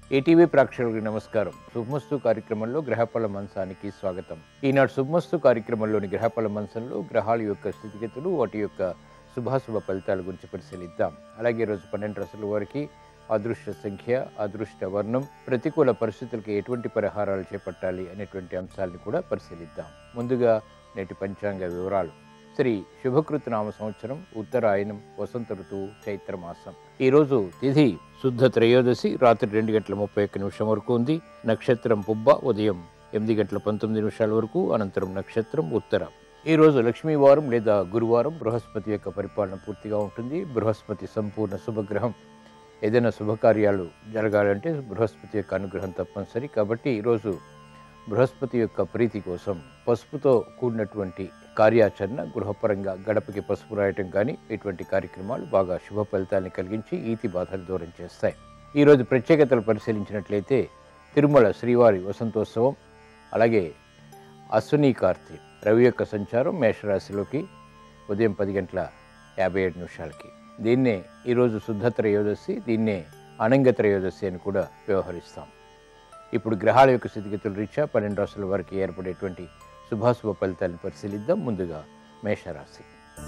ATV ప్రేక్షకులకు నమస్కారం శుభమస్తు కార్యక్రమంలో గ్రహఫల మంచానికి స్వాగతం ఈనాడు శుభమస్తు కార్యక్రమంలోని గ్రహఫల మంచంలో గ్రహాల యొక్క స్థితిగతులు వాటి యొక్క శుభాశుభ ఫలితాల గురించి పరిశీలిద్దాం అలాగే ఈ రోజు పన్నెండు రాసుల వారికి అదృష్ట సంఖ్య అదృష్ట వర్ణం ప్రతికూల పరిస్థితులకు ఎటువంటి పరిహారాలు చేపట్టాలి అనేటువంటి అంశాలను కూడా పరిశీలిద్దాం ముందుగా నేటి పంచాంగ వివరాలు శ్రీ శుభకృత నామ సంవత్సరం ఉత్తరాయణం వసంత ఋతువు చైత్రమాసం ఈరోజు తిథి శుద్ధ త్రయోదశి రాత్రి రెండు గంటల ముప్పై ఒక్క నిమిషం వరకు ఉంది నక్షత్రం పుబ్బ ఉదయం ఎనిమిది గంటల పంతొమ్మిది నిమిషాల వరకు అనంతరం నక్షత్రం ఉత్తర ఈ రోజు లక్ష్మీవారం లేదా గురువారం బృహస్పతి యొక్క పరిపాలన పూర్తిగా ఉంటుంది బృహస్పతి సంపూర్ణ శుభగ్రహం ఏదైనా శుభకార్యాలు జరగాలంటే బృహస్పతి యొక్క అనుగ్రహం తప్పనిసరి కాబట్టి ఈరోజు బృహస్పతి యొక్క ప్రీతి కోసం పసుపుతో కూడినటువంటి కార్యాచరణ గృహపరంగా గడపకి పసుపు రాయటం కానీ ఇటువంటి కార్యక్రమాలు బాగా శుభ ఫలితాన్ని కలిగించి ఈతి బాధలు దూరం చేస్తాయి ఈరోజు ప్రత్యేకతలు పరిశీలించినట్లయితే తిరుమల శ్రీవారి వసంతోత్సవం అలాగే అశ్విని కార్తీ రవి యొక్క సంచారం మేషరాశిలోకి ఉదయం పది గంటల యాభై ఏడు నిమిషాలకి దీన్నే ఈరోజు శుద్ధ త్రయోదశి దీన్నే అనంగ త్రయోదశి అని కూడా వ్యవహరిస్తాం ఇప్పుడు గ్రహాల యొక్క స్థితిగతుల రీత్యా పన్నెండు రాసుల వారికి ఏర్పడేటువంటి శుభాశుభ ఫలితాలను పరిశీలిద్దాం ముందుగా మేషరాశి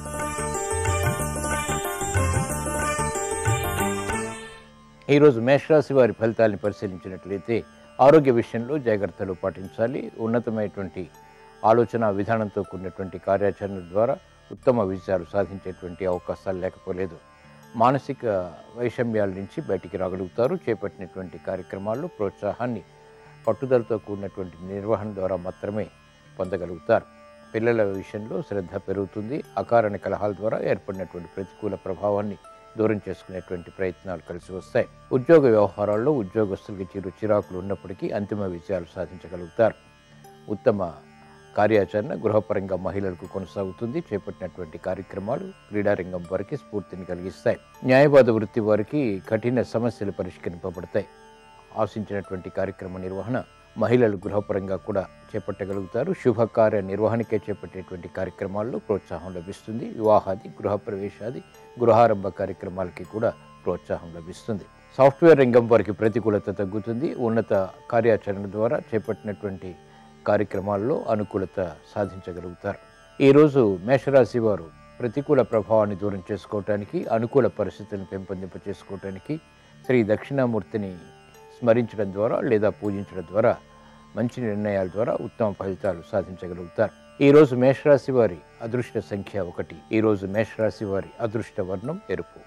ఈరోజు మేషరాశి వారి ఫలితాలను పరిశీలించినట్లయితే ఆరోగ్య విషయంలో జాగ్రత్తలు పాటించాలి ఉన్నతమైనటువంటి ఆలోచన విధానంతో కూడినటువంటి కార్యాచరణ ద్వారా ఉత్తమ విజయాలు సాధించేటువంటి అవకాశాలు లేకపోలేదు మానసిక వైషమ్యాల నుంచి బయటికి రాగలుగుతారు చేపట్టినటువంటి కార్యక్రమాల్లో ప్రోత్సాహాన్ని పట్టుదలతో కూడినటువంటి నిర్వహణ ద్వారా మాత్రమే పొందగలుగుతారు పిల్లల విషయంలో శ్రద్ధ పెరుగుతుంది అకారణ కలహాల ద్వారా ఏర్పడినటువంటి ప్రతికూల ప్రభావాన్ని దూరం చేసుకునేటువంటి ప్రయత్నాలు కలిసి వస్తాయి ఉద్యోగ వ్యవహారాల్లో ఉద్యోగస్తులకి చిరు చిరాకులు ఉన్నప్పటికీ అంతిమ విజయాలు సాధించగలుగుతారు ఉత్తమ కార్యాచరణ గృహపరంగా మహిళలకు కొనసాగుతుంది చేపట్టినటువంటి కార్యక్రమాలు క్రీడారంగం వారికి స్ఫూర్తిని కలిగిస్తాయి న్యాయవాద వృత్తి వారికి కఠిన సమస్యలు పరిష్కరింపబడతాయి ఆశించినటువంటి కార్యక్రమ నిర్వహణ మహిళలు గృహపరంగా కూడా చేపట్టగలుగుతారు శుభకార్య నిర్వహణకే చేపట్టేటువంటి కార్యక్రమాల్లో ప్రోత్సాహం లభిస్తుంది వివాహాది గృహప్రవేశాది గృహారంభ కార్యక్రమాలకి కూడా ప్రోత్సాహం లభిస్తుంది సాఫ్ట్వేర్ రంగం వారికి ప్రతికూలత తగ్గుతుంది ఉన్నత కార్యాచరణ ద్వారా చేపట్టినటువంటి కార్యక్రమాల్లో అనుకూలత సాధించగలుగుతారు ఈరోజు మేషరాశి వారు ప్రతికూల ప్రభావాన్ని దూరం చేసుకోవటానికి అనుకూల పరిస్థితులను పెంపొందింప చేసుకోవటానికి శ్రీ దక్షిణామూర్తిని స్మరించడం ద్వారా లేదా పూజించడం ద్వారా మంచి నిర్ణయాల ద్వారా ఉత్తమ ఫలితాలు సాధించగలుగుతారు ఈరోజు మేషరాశి వారి అదృష్ట సంఖ్య ఒకటి ఈరోజు మేషరాశి వారి అదృష్ట వర్ణం ఎరుపు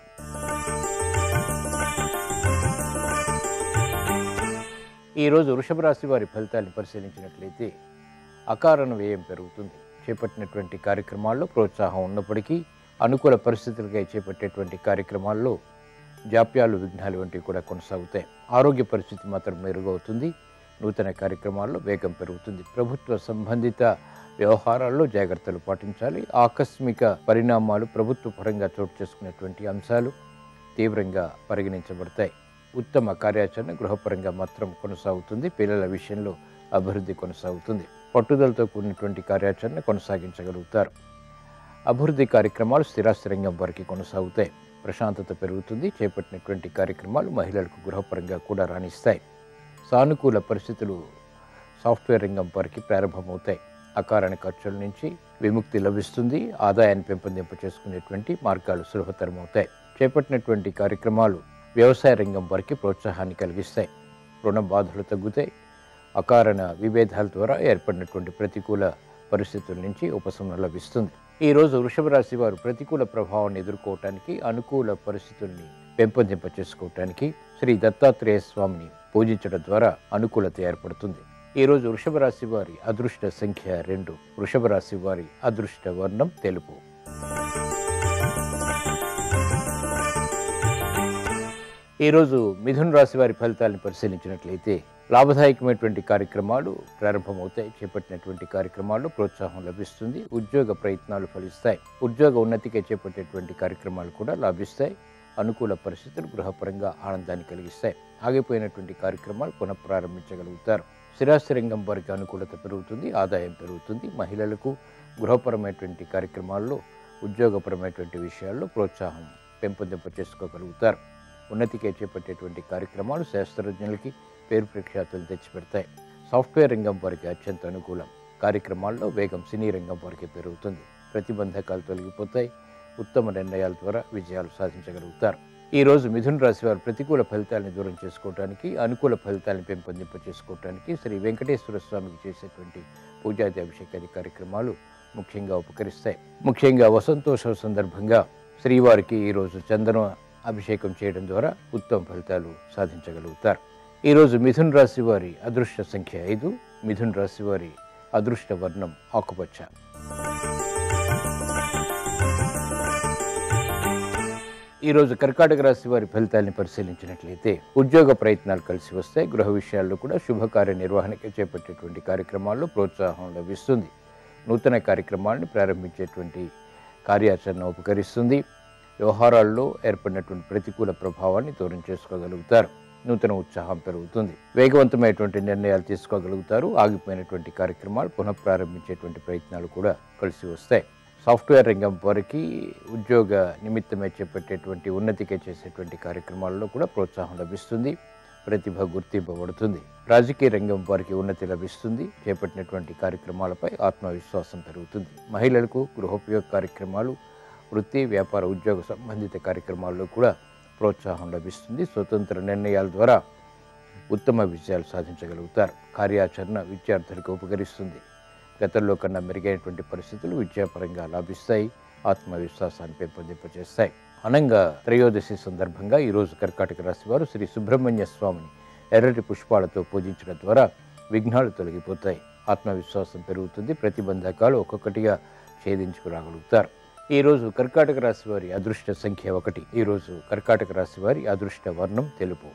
ఈరోజు వృషభ రాశి వారి ఫలితాన్ని పరిశీలించినట్లయితే అకారణ వ్యయం పెరుగుతుంది చేపట్టినటువంటి కార్యక్రమాల్లో ప్రోత్సాహం ఉన్నప్పటికీ అనుకూల పరిస్థితులకై చేపట్టేటువంటి కార్యక్రమాల్లో జాప్యాలు విఘ్నాలు వంటివి కూడా కొనసాగుతాయి ఆరోగ్య పరిస్థితి మాత్రం మెరుగవుతుంది నూతన కార్యక్రమాల్లో వేగం పెరుగుతుంది ప్రభుత్వ సంబంధిత వ్యవహారాల్లో జాగ్రత్తలు పాటించాలి ఆకస్మిక పరిణామాలు ప్రభుత్వ పరంగా చోటు చేసుకునేటువంటి అంశాలు తీవ్రంగా పరిగణించబడతాయి ఉత్తమ కార్యాచరణ గృహపరంగా మాత్రం కొనసాగుతుంది పిల్లల విషయంలో అభివృద్ధి కొనసాగుతుంది పట్టుదలతో కూడినటువంటి కార్యాచరణ కొనసాగించగలుగుతారు అభివృద్ధి కార్యక్రమాలు స్థిరాస్తి రంగం వారికి కొనసాగుతాయి ప్రశాంతత పెరుగుతుంది చేపట్టినటువంటి కార్యక్రమాలు మహిళలకు గృహపరంగా కూడా రాణిస్తాయి సానుకూల పరిస్థితులు సాఫ్ట్వేర్ రంగం వారికి ప్రారంభమవుతాయి అకారణ ఖర్చుల నుంచి విముక్తి లభిస్తుంది ఆదాయాన్ని పెంపొందింప చేసుకునేటువంటి మార్గాలు సులభతరం అవుతాయి చేపట్టినటువంటి కార్యక్రమాలు వ్యవసాయ రంగం వారికి ప్రోత్సాహాన్ని కలిగిస్తాయి రుణ బాధలు తగ్గుతాయి అకారణ విభేదాల ద్వారా ఏర్పడినటువంటి ప్రతికూల పరిస్థితుల నుంచి ఉపశమనం లభిస్తుంది ఈ రోజు వృషభ రాశి వారు ప్రతికూల ప్రభావాన్ని ఎదుర్కోవటానికి అనుకూల పరిస్థితుల్ని పెంపొందింప చేసుకోవటానికి శ్రీ దత్తాత్రేయ స్వామిని పూజించడం ద్వారా అనుకూలత ఏర్పడుతుంది ఈ రోజు వృషభ రాశి వారి అదృష్ట సంఖ్య రెండు వృషభ రాశి వారి అదృష్ట వర్ణం తెలుపు ఈరోజు మిథున్ రాశి వారి ఫలితాలను పరిశీలించినట్లయితే లాభదాయకమైనటువంటి కార్యక్రమాలు ప్రారంభమవుతాయి చేపట్టినటువంటి కార్యక్రమాల్లో ప్రోత్సాహం లభిస్తుంది ఉద్యోగ ప్రయత్నాలు ఫలిస్తాయి ఉద్యోగ ఉన్నతికే చేపట్టేటువంటి కార్యక్రమాలు కూడా లాభిస్తాయి అనుకూల పరిస్థితులు గృహపరంగా ఆనందాన్ని కలిగిస్తాయి ఆగిపోయినటువంటి కార్యక్రమాలు పునఃప్రారంభించగలుగుతారు స్థిరాస్తి రంగం వారికి అనుకూలత పెరుగుతుంది ఆదాయం పెరుగుతుంది మహిళలకు గృహపరమైనటువంటి కార్యక్రమాల్లో ఉద్యోగపరమైనటువంటి విషయాల్లో ప్రోత్సాహం పెంపొందింప చేసుకోగలుగుతారు ఉన్నతికే చేపట్టేటువంటి కార్యక్రమాలు శాస్త్రజ్ఞులకి పేరు ప్రఖ్యాతులు తెచ్చిపెడతాయి సాఫ్ట్వేర్ రంగం వారికి అత్యంత అనుకూలం కార్యక్రమాల్లో వేగం సినీ రంగం వారికి పెరుగుతుంది ప్రతిబంధకాలు తొలగిపోతాయి ఉత్తమ నిర్ణయాల ద్వారా విజయాలు సాధించగలుగుతారు ఈ రోజు మిథున రాశి వారు ప్రతికూల ఫలితాలను దూరం చేసుకోవడానికి అనుకూల ఫలితాలను పెంపొందింప చేసుకోవడానికి శ్రీ వెంకటేశ్వర స్వామికి చేసేటువంటి పూజాది అభిషేకాది కార్యక్రమాలు ముఖ్యంగా ఉపకరిస్తాయి ముఖ్యంగా వసంతోత్సవ సందర్భంగా శ్రీవారికి ఈరోజు చందన అభిషేకం చేయడం ద్వారా ఉత్తమ ఫలితాలు సాధించగలుగుతారు ఈరోజు మిథున రాశి వారి అదృష్ట సంఖ్య ఐదు మిథున రాశి వారి అదృష్ట వర్ణం ఆకుపచ్చ ఈరోజు కర్కాటక రాశి వారి ఫలితాలను పరిశీలించినట్లయితే ఉద్యోగ ప్రయత్నాలు కలిసి వస్తాయి గృహ విషయాల్లో కూడా శుభకార్య నిర్వహణకి చేపట్టేటువంటి కార్యక్రమాల్లో ప్రోత్సాహం లభిస్తుంది నూతన కార్యక్రమాలను ప్రారంభించేటువంటి కార్యాచరణ ఉపకరిస్తుంది వ్యవహారాల్లో ఏర్పడినటువంటి ప్రతికూల ప్రభావాన్ని దూరం చేసుకోగలుగుతారు నూతన ఉత్సాహం పెరుగుతుంది వేగవంతమైనటువంటి నిర్ణయాలు తీసుకోగలుగుతారు ఆగిపోయినటువంటి కార్యక్రమాలు పునఃప్రారంభించేటువంటి ప్రయత్నాలు కూడా కలిసి వస్తాయి సాఫ్ట్వేర్ రంగం వారికి ఉద్యోగ నిమిత్తమే చేపట్టేటువంటి ఉన్నతికే చేసేటువంటి కార్యక్రమాల్లో కూడా ప్రోత్సాహం లభిస్తుంది ప్రతిభ గుర్తింపబడుతుంది రాజకీయ రంగం వారికి ఉన్నతి లభిస్తుంది చేపట్టినటువంటి కార్యక్రమాలపై ఆత్మవిశ్వాసం పెరుగుతుంది మహిళలకు గృహోపయోగ కార్యక్రమాలు వృత్తి వ్యాపార ఉద్యోగ సంబంధిత కార్యక్రమాల్లో కూడా ప్రోత్సాహం లభిస్తుంది స్వతంత్ర నిర్ణయాల ద్వారా ఉత్తమ విజయాలు సాధించగలుగుతారు కార్యాచరణ విద్యార్థులకు ఉపకరిస్తుంది గతంలో కన్నా మెరుగైనటువంటి పరిస్థితులు విద్యాపరంగా లాభిస్తాయి ఆత్మవిశ్వాసాన్ని పెంపొందింపజేస్తాయి అనంగా త్రయోదశి సందర్భంగా ఈరోజు కర్కాటక రాశి వారు శ్రీ సుబ్రహ్మణ్య స్వామిని ఎర్రటి పుష్పాలతో పూజించడం ద్వారా విఘ్నాలు తొలగిపోతాయి ఆత్మవిశ్వాసం పెరుగుతుంది ప్రతిబంధకాలు ఒక్కొక్కటిగా ఛేదించుకురాగలుగుతారు ఈరోజు కర్కాటక రాశి వారి అదృష్ట సంఖ్య ఒకటి ఈరోజు కర్కాటక రాశి వారి అదృష్ట వర్ణం తెలుపు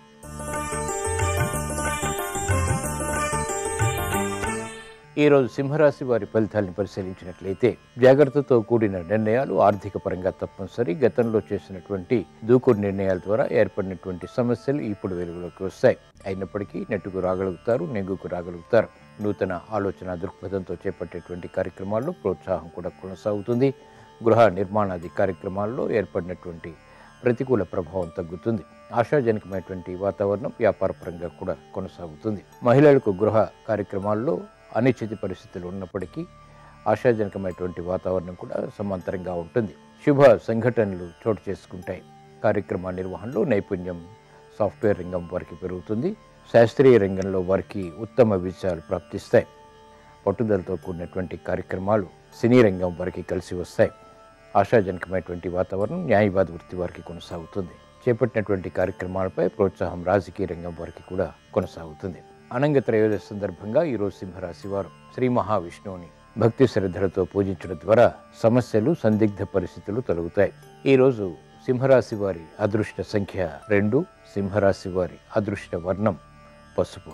ఈరోజు సింహరాశి వారి ఫలితాలను పరిశీలించినట్లయితే జాగ్రత్తతో కూడిన నిర్ణయాలు ఆర్థిక పరంగా తప్పనిసరి గతంలో చేసినటువంటి దూకుడు నిర్ణయాల ద్వారా ఏర్పడినటువంటి సమస్యలు ఇప్పుడు వెలుగులోకి వస్తాయి అయినప్పటికీ నెట్టుకు రాగలుగుతారు నెగ్గుకు రాగలుగుతారు నూతన ఆలోచన దృక్పథంతో చేపట్టేటువంటి కార్యక్రమాల్లో ప్రోత్సాహం కూడా కొనసాగుతుంది గృహ నిర్మాణాది కార్యక్రమాల్లో ఏర్పడినటువంటి ప్రతికూల ప్రభావం తగ్గుతుంది ఆశాజనకమైనటువంటి వాతావరణం వ్యాపారపరంగా కూడా కొనసాగుతుంది మహిళలకు గృహ కార్యక్రమాల్లో అనిశ్చిత పరిస్థితులు ఉన్నప్పటికీ ఆశాజనకమైనటువంటి వాతావరణం కూడా సమాంతరంగా ఉంటుంది శుభ సంఘటనలు చోటు చేసుకుంటాయి కార్యక్రమ నిర్వహణలో నైపుణ్యం సాఫ్ట్వేర్ రంగం వారికి పెరుగుతుంది శాస్త్రీయ రంగంలో వారికి ఉత్తమ విజయాలు ప్రాప్తిస్తాయి పట్టుదలతో కూడినటువంటి కార్యక్రమాలు సినీ రంగం వారికి కలిసి వస్తాయి ఆశాజనకమైనటువంటి వాతావరణం న్యాయవాద వృత్తి వారికి కొనసాగుతుంది చేపట్టినటువంటి కార్యక్రమాలపై ప్రోత్సాహం రాజకీయ రంగం వారికి కూడా కొనసాగుతుంది అనంగ త్రయోదశి సందర్భంగా ఈరోజు సింహరాశి వారు శ్రీ మహావిష్ణువుని భక్తి శ్రద్ధలతో పూజించడం ద్వారా సమస్యలు సందిగ్ధ పరిస్థితులు తొలగుతాయి ఈరోజు సింహరాశి వారి అదృష్ట సంఖ్య రెండు సింహరాశి వారి అదృష్ట వర్ణం పసుపు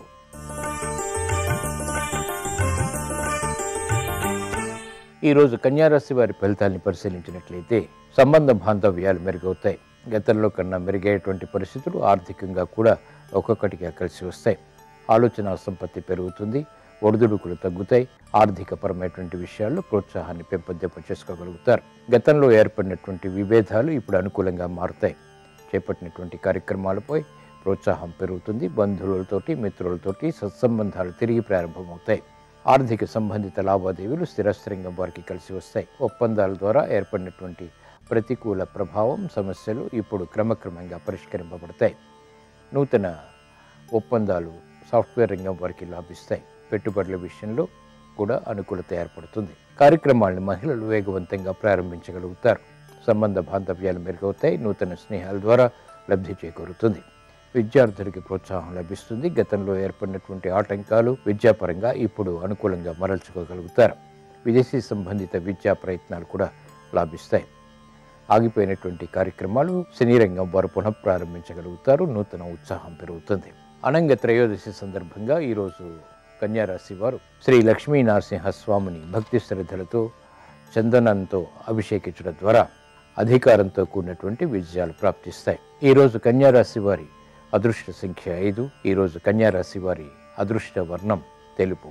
ఈరోజు కన్యారాశి వారి ఫలితాన్ని పరిశీలించినట్లయితే సంబంధ బాంధవ్యాలు మెరుగవుతాయి గతంలో కన్నా మెరుగైనటువంటి పరిస్థితులు ఆర్థికంగా కూడా ఒక్కొక్కటిగా కలిసి వస్తాయి ఆలోచన సంపత్తి పెరుగుతుంది ఒడిదుడుకులు తగ్గుతాయి ఆర్థికపరమైనటువంటి విషయాల్లో ప్రోత్సాహాన్ని పెంపొందింప చేసుకోగలుగుతారు గతంలో ఏర్పడినటువంటి విభేదాలు ఇప్పుడు అనుకూలంగా మారుతాయి చేపట్టినటువంటి కార్యక్రమాలపై ప్రోత్సాహం పెరుగుతుంది బంధువులతోటి మిత్రులతోటి సత్సంబంధాలు తిరిగి ప్రారంభమవుతాయి ఆర్థిక సంబంధిత లావాదేవీలు స్థిరస్థిరంగా వారికి కలిసి వస్తాయి ఒప్పందాల ద్వారా ఏర్పడినటువంటి ప్రతికూల ప్రభావం సమస్యలు ఇప్పుడు క్రమక్రమంగా పరిష్కరింపబడతాయి నూతన ఒప్పందాలు సాఫ్ట్వేర్ రంగం వారికి లాభిస్తాయి పెట్టుబడుల విషయంలో కూడా అనుకూలత ఏర్పడుతుంది కార్యక్రమాలను మహిళలు వేగవంతంగా ప్రారంభించగలుగుతారు సంబంధ బాంధవ్యాలు మెరుగవుతాయి నూతన స్నేహాల ద్వారా లబ్ధి చేకూరుతుంది విద్యార్థులకి ప్రోత్సాహం లభిస్తుంది గతంలో ఏర్పడినటువంటి ఆటంకాలు విద్యాపరంగా ఇప్పుడు అనుకూలంగా మరల్చుకోగలుగుతారు విదేశీ సంబంధిత విద్యా ప్రయత్నాలు కూడా లాభిస్తాయి ఆగిపోయినటువంటి కార్యక్రమాలు సినీ రంగం వారు పునఃప్రారంభించగలుగుతారు నూతన ఉత్సాహం పెరుగుతుంది అనంగ త్రయోదశి సందర్భంగా ఈరోజు కన్యారాశి వారు శ్రీ లక్ష్మీ నరసింహస్వామిని భక్తి శ్రద్ధలతో చందనంతో అభిషేకించడం ద్వారా అధికారంతో కూడినటువంటి విజయాలు ప్రాప్తిస్తాయి ఈరోజు కన్యారాశి వారి అదృష్ట సంఖ్య ఐదు ఈరోజు కన్యారాశి వారి అదృష్ట వర్ణం తెలుపు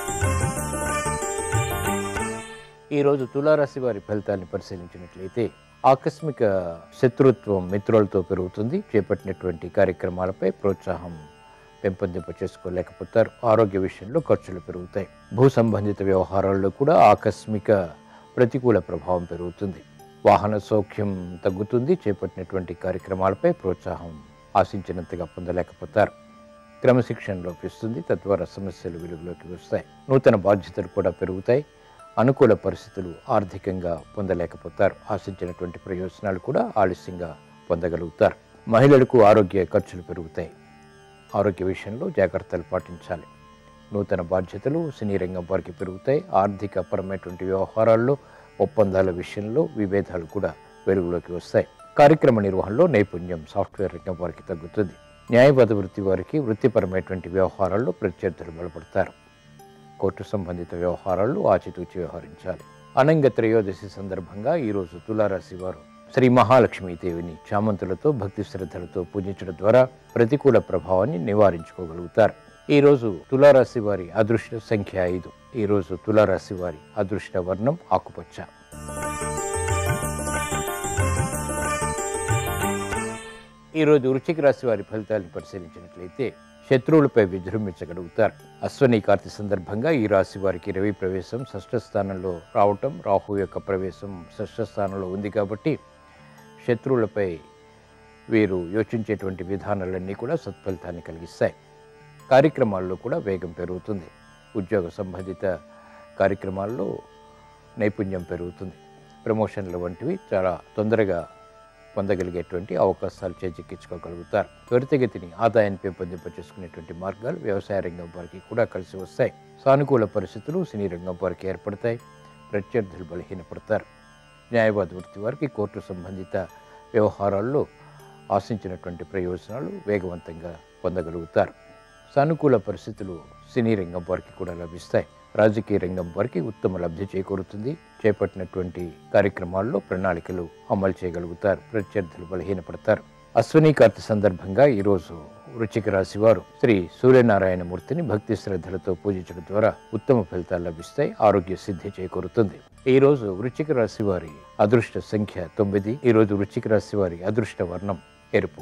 ఈరోజు తులారాశి వారి ఫలితాన్ని పరిశీలించినట్లయితే ఆకస్మిక శత్రుత్వం మిత్రులతో పెరుగుతుంది చేపట్టినటువంటి కార్యక్రమాలపై ప్రోత్సాహం పెంపొందింప చేసుకోలేకపోతారు ఆరోగ్య విషయంలో ఖర్చులు పెరుగుతాయి భూ సంబంధిత వ్యవహారాల్లో కూడా ఆకస్మిక ప్రతికూల ప్రభావం పెరుగుతుంది వాహన సౌఖ్యం తగ్గుతుంది చేపట్టినటువంటి కార్యక్రమాలపై ప్రోత్సాహం ఆశించినంతగా పొందలేకపోతారు క్రమశిక్షణ లోపిస్తుంది తద్వారా సమస్యలు వెలుగులోకి వస్తాయి నూతన బాధ్యతలు కూడా పెరుగుతాయి అనుకూల పరిస్థితులు ఆర్థికంగా పొందలేకపోతారు ఆశించినటువంటి ప్రయోజనాలు కూడా ఆలస్యంగా పొందగలుగుతారు మహిళలకు ఆరోగ్య ఖర్చులు పెరుగుతాయి ఆరోగ్య విషయంలో జాగ్రత్తలు పాటించాలి నూతన బాధ్యతలు సినీ రంగం వారికి పెరుగుతాయి ఆర్థిక పరమైనటువంటి వ్యవహారాల్లో ఒప్పందాల విషయంలో విభేదాలు కూడా వెలుగులోకి వస్తాయి కార్యక్రమ నిర్వహణలో నైపుణ్యం సాఫ్ట్వేర్ రంగం వారికి తగ్గుతుంది న్యాయవాద వృత్తి వారికి వృత్తిపరమైనటువంటి వ్యవహారాల్లో ప్రత్యర్థులు బలపడతారు కోర్టు సంబంధిత వ్యవహారాల్లో ఆచితూచి వ్యవహరించాలి అనంగ త్రయోదశి సందర్భంగా ఈరోజు తులారాశి వారు శ్రీ మహాలక్ష్మీదేవిని చామంతులతో భక్తి శ్రద్ధలతో పూజించడం ద్వారా ప్రతికూల ప్రభావాన్ని నివారించుకోగలుగుతారు ఈరోజు తులారాశి వారి అదృష్ట సంఖ్య ఐదు ఈరోజు తులారాశి వారి అదృష్ట వర్ణం ఆకుపచ్చ ఈరోజు వృశ్చిక రాశి వారి ఫలితాలను పరిశీలించినట్లయితే శత్రువులపై విజృంభించగలుగుతారు అశ్వని కార్తె సందర్భంగా ఈ రాశి వారికి రవి ప్రవేశం షష్ఠ స్థానంలో రావటం రాహు యొక్క ప్రవేశం షష్ఠ స్థానంలో ఉంది కాబట్టి శత్రువులపై వీరు యోచించేటువంటి విధానాలన్నీ కూడా సత్ఫలితాన్ని కలిగిస్తాయి కార్యక్రమాల్లో కూడా వేగం పెరుగుతుంది ఉద్యోగ సంబంధిత కార్యక్రమాల్లో నైపుణ్యం పెరుగుతుంది ప్రమోషన్ల వంటివి చాలా తొందరగా పొందగలిగేటువంటి అవకాశాలు చేజిక్కించుకోగలుగుతారు త్వరితగతిని ఆదాయాన్ని పెంపొందింప చేసుకునేటువంటి మార్గాలు వ్యవసాయ రంగం వారికి కూడా కలిసి వస్తాయి సానుకూల పరిస్థితులు సినీ రంగం వారికి ఏర్పడతాయి ప్రత్యర్థులు బలహీనపడతారు న్యాయవాద వృత్తి వారికి కోర్టు సంబంధిత వ్యవహారాల్లో ఆశించినటువంటి ప్రయోజనాలు వేగవంతంగా పొందగలుగుతారు సానుకూల పరిస్థితులు సినీ రంగం వారికి కూడా లభిస్తాయి రాజకీయ రంగం వారికి ఉత్తమ లబ్ధి చేకూరుతుంది చేపట్టినటువంటి కార్యక్రమాల్లో ప్రణాళికలు అమలు చేయగలుగుతారు ప్రత్యర్థులు బలహీనపడతారు అశ్విని కార్తె సందర్భంగా ఈరోజు వృశ్చిక రాశి వారు శ్రీ సూర్యనారాయణ మూర్తిని భక్తి శ్రద్ధలతో పూజించడం ద్వారా ఉత్తమ ఫలితాలు లభిస్తాయి ఆరోగ్య సిద్ధి చేకూరుతుంది ఈ రోజు వృశ్చిక రాశి వారి అదృష్ట సంఖ్య తొమ్మిది ఈ రోజు వృశ్చిక రాశి వారి అదృష్ట వర్ణం ఎరుపు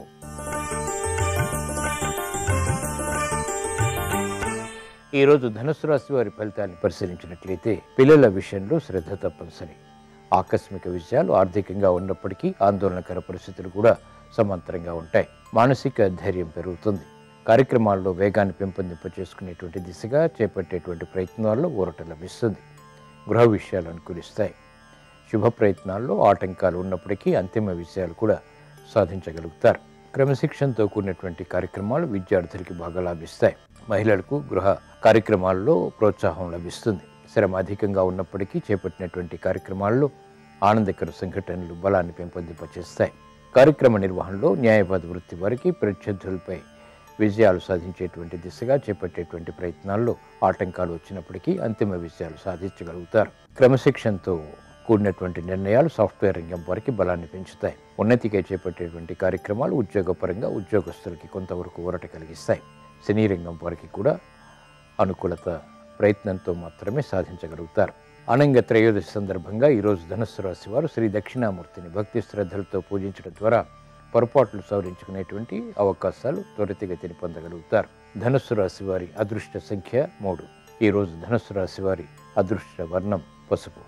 ఈ రోజు ధనుసు రాశి వారి ఫలితాన్ని పరిశీలించినట్లయితే పిల్లల విషయంలో శ్రద్ధ తప్పనిసరి ఆకస్మిక విషయాలు ఆర్థికంగా ఉన్నప్పటికీ ఆందోళనకర పరిస్థితులు కూడా సమాంతరంగా ఉంటాయి మానసిక ధైర్యం పెరుగుతుంది కార్యక్రమాల్లో వేగాన్ని పెంపొందింప చేసుకునేటువంటి దిశగా చేపట్టేటువంటి ప్రయత్నాల్లో ఊరట లభిస్తుంది గృహ విషయాలు అనుకూలిస్తాయి శుభ ప్రయత్నాల్లో ఆటంకాలు ఉన్నప్పటికీ అంతిమ విషయాలు కూడా సాధించగలుగుతారు క్రమశిక్షణతో కూడినటువంటి కార్యక్రమాలు విద్యార్థులకి బాగా లాభిస్తాయి మహిళలకు గృహ కార్యక్రమాల్లో ప్రోత్సాహం లభిస్తుంది శ్రమ అధికంగా ఉన్నప్పటికీ చేపట్టినటువంటి కార్యక్రమాల్లో ఆనందకర సంఘటనలు బలాన్ని పెంపొందింపచేస్తాయి కార్యక్రమ నిర్వహణలో న్యాయవాద వృత్తి వారికి ప్రత్యర్థులపై విజయాలు సాధించేటువంటి దిశగా చేపట్టేటువంటి ప్రయత్నాల్లో ఆటంకాలు వచ్చినప్పటికీ అంతిమ విజయాలు సాధించగలుగుతారు క్రమశిక్షణతో కూడినటువంటి నిర్ణయాలు సాఫ్ట్వేర్ రంగం వారికి బలాన్ని పెంచుతాయి ఉన్నతికై చేపట్టేటువంటి కార్యక్రమాలు ఉద్యోగపరంగా ఉద్యోగస్తులకి కొంతవరకు ఊరట కలిగిస్తాయి సినీ రంగం వారికి కూడా అనుకూలత ప్రయత్నంతో మాత్రమే సాధించగలుగుతారు అనంగ త్రయోదశి సందర్భంగా ఈరోజు ధనుస్సు రాశి వారు శ్రీ దక్షిణామూర్తిని భక్తి శ్రద్ధలతో పూజించడం ద్వారా పొరపాట్లు సవరించుకునేటువంటి అవకాశాలు త్వరితగతిని పొందగలుగుతారు ధనుస్సు రాశి వారి అదృష్ట సంఖ్య మూడు ఈరోజు ధనుస్సు రాశి వారి అదృష్ట వర్ణం పసుపు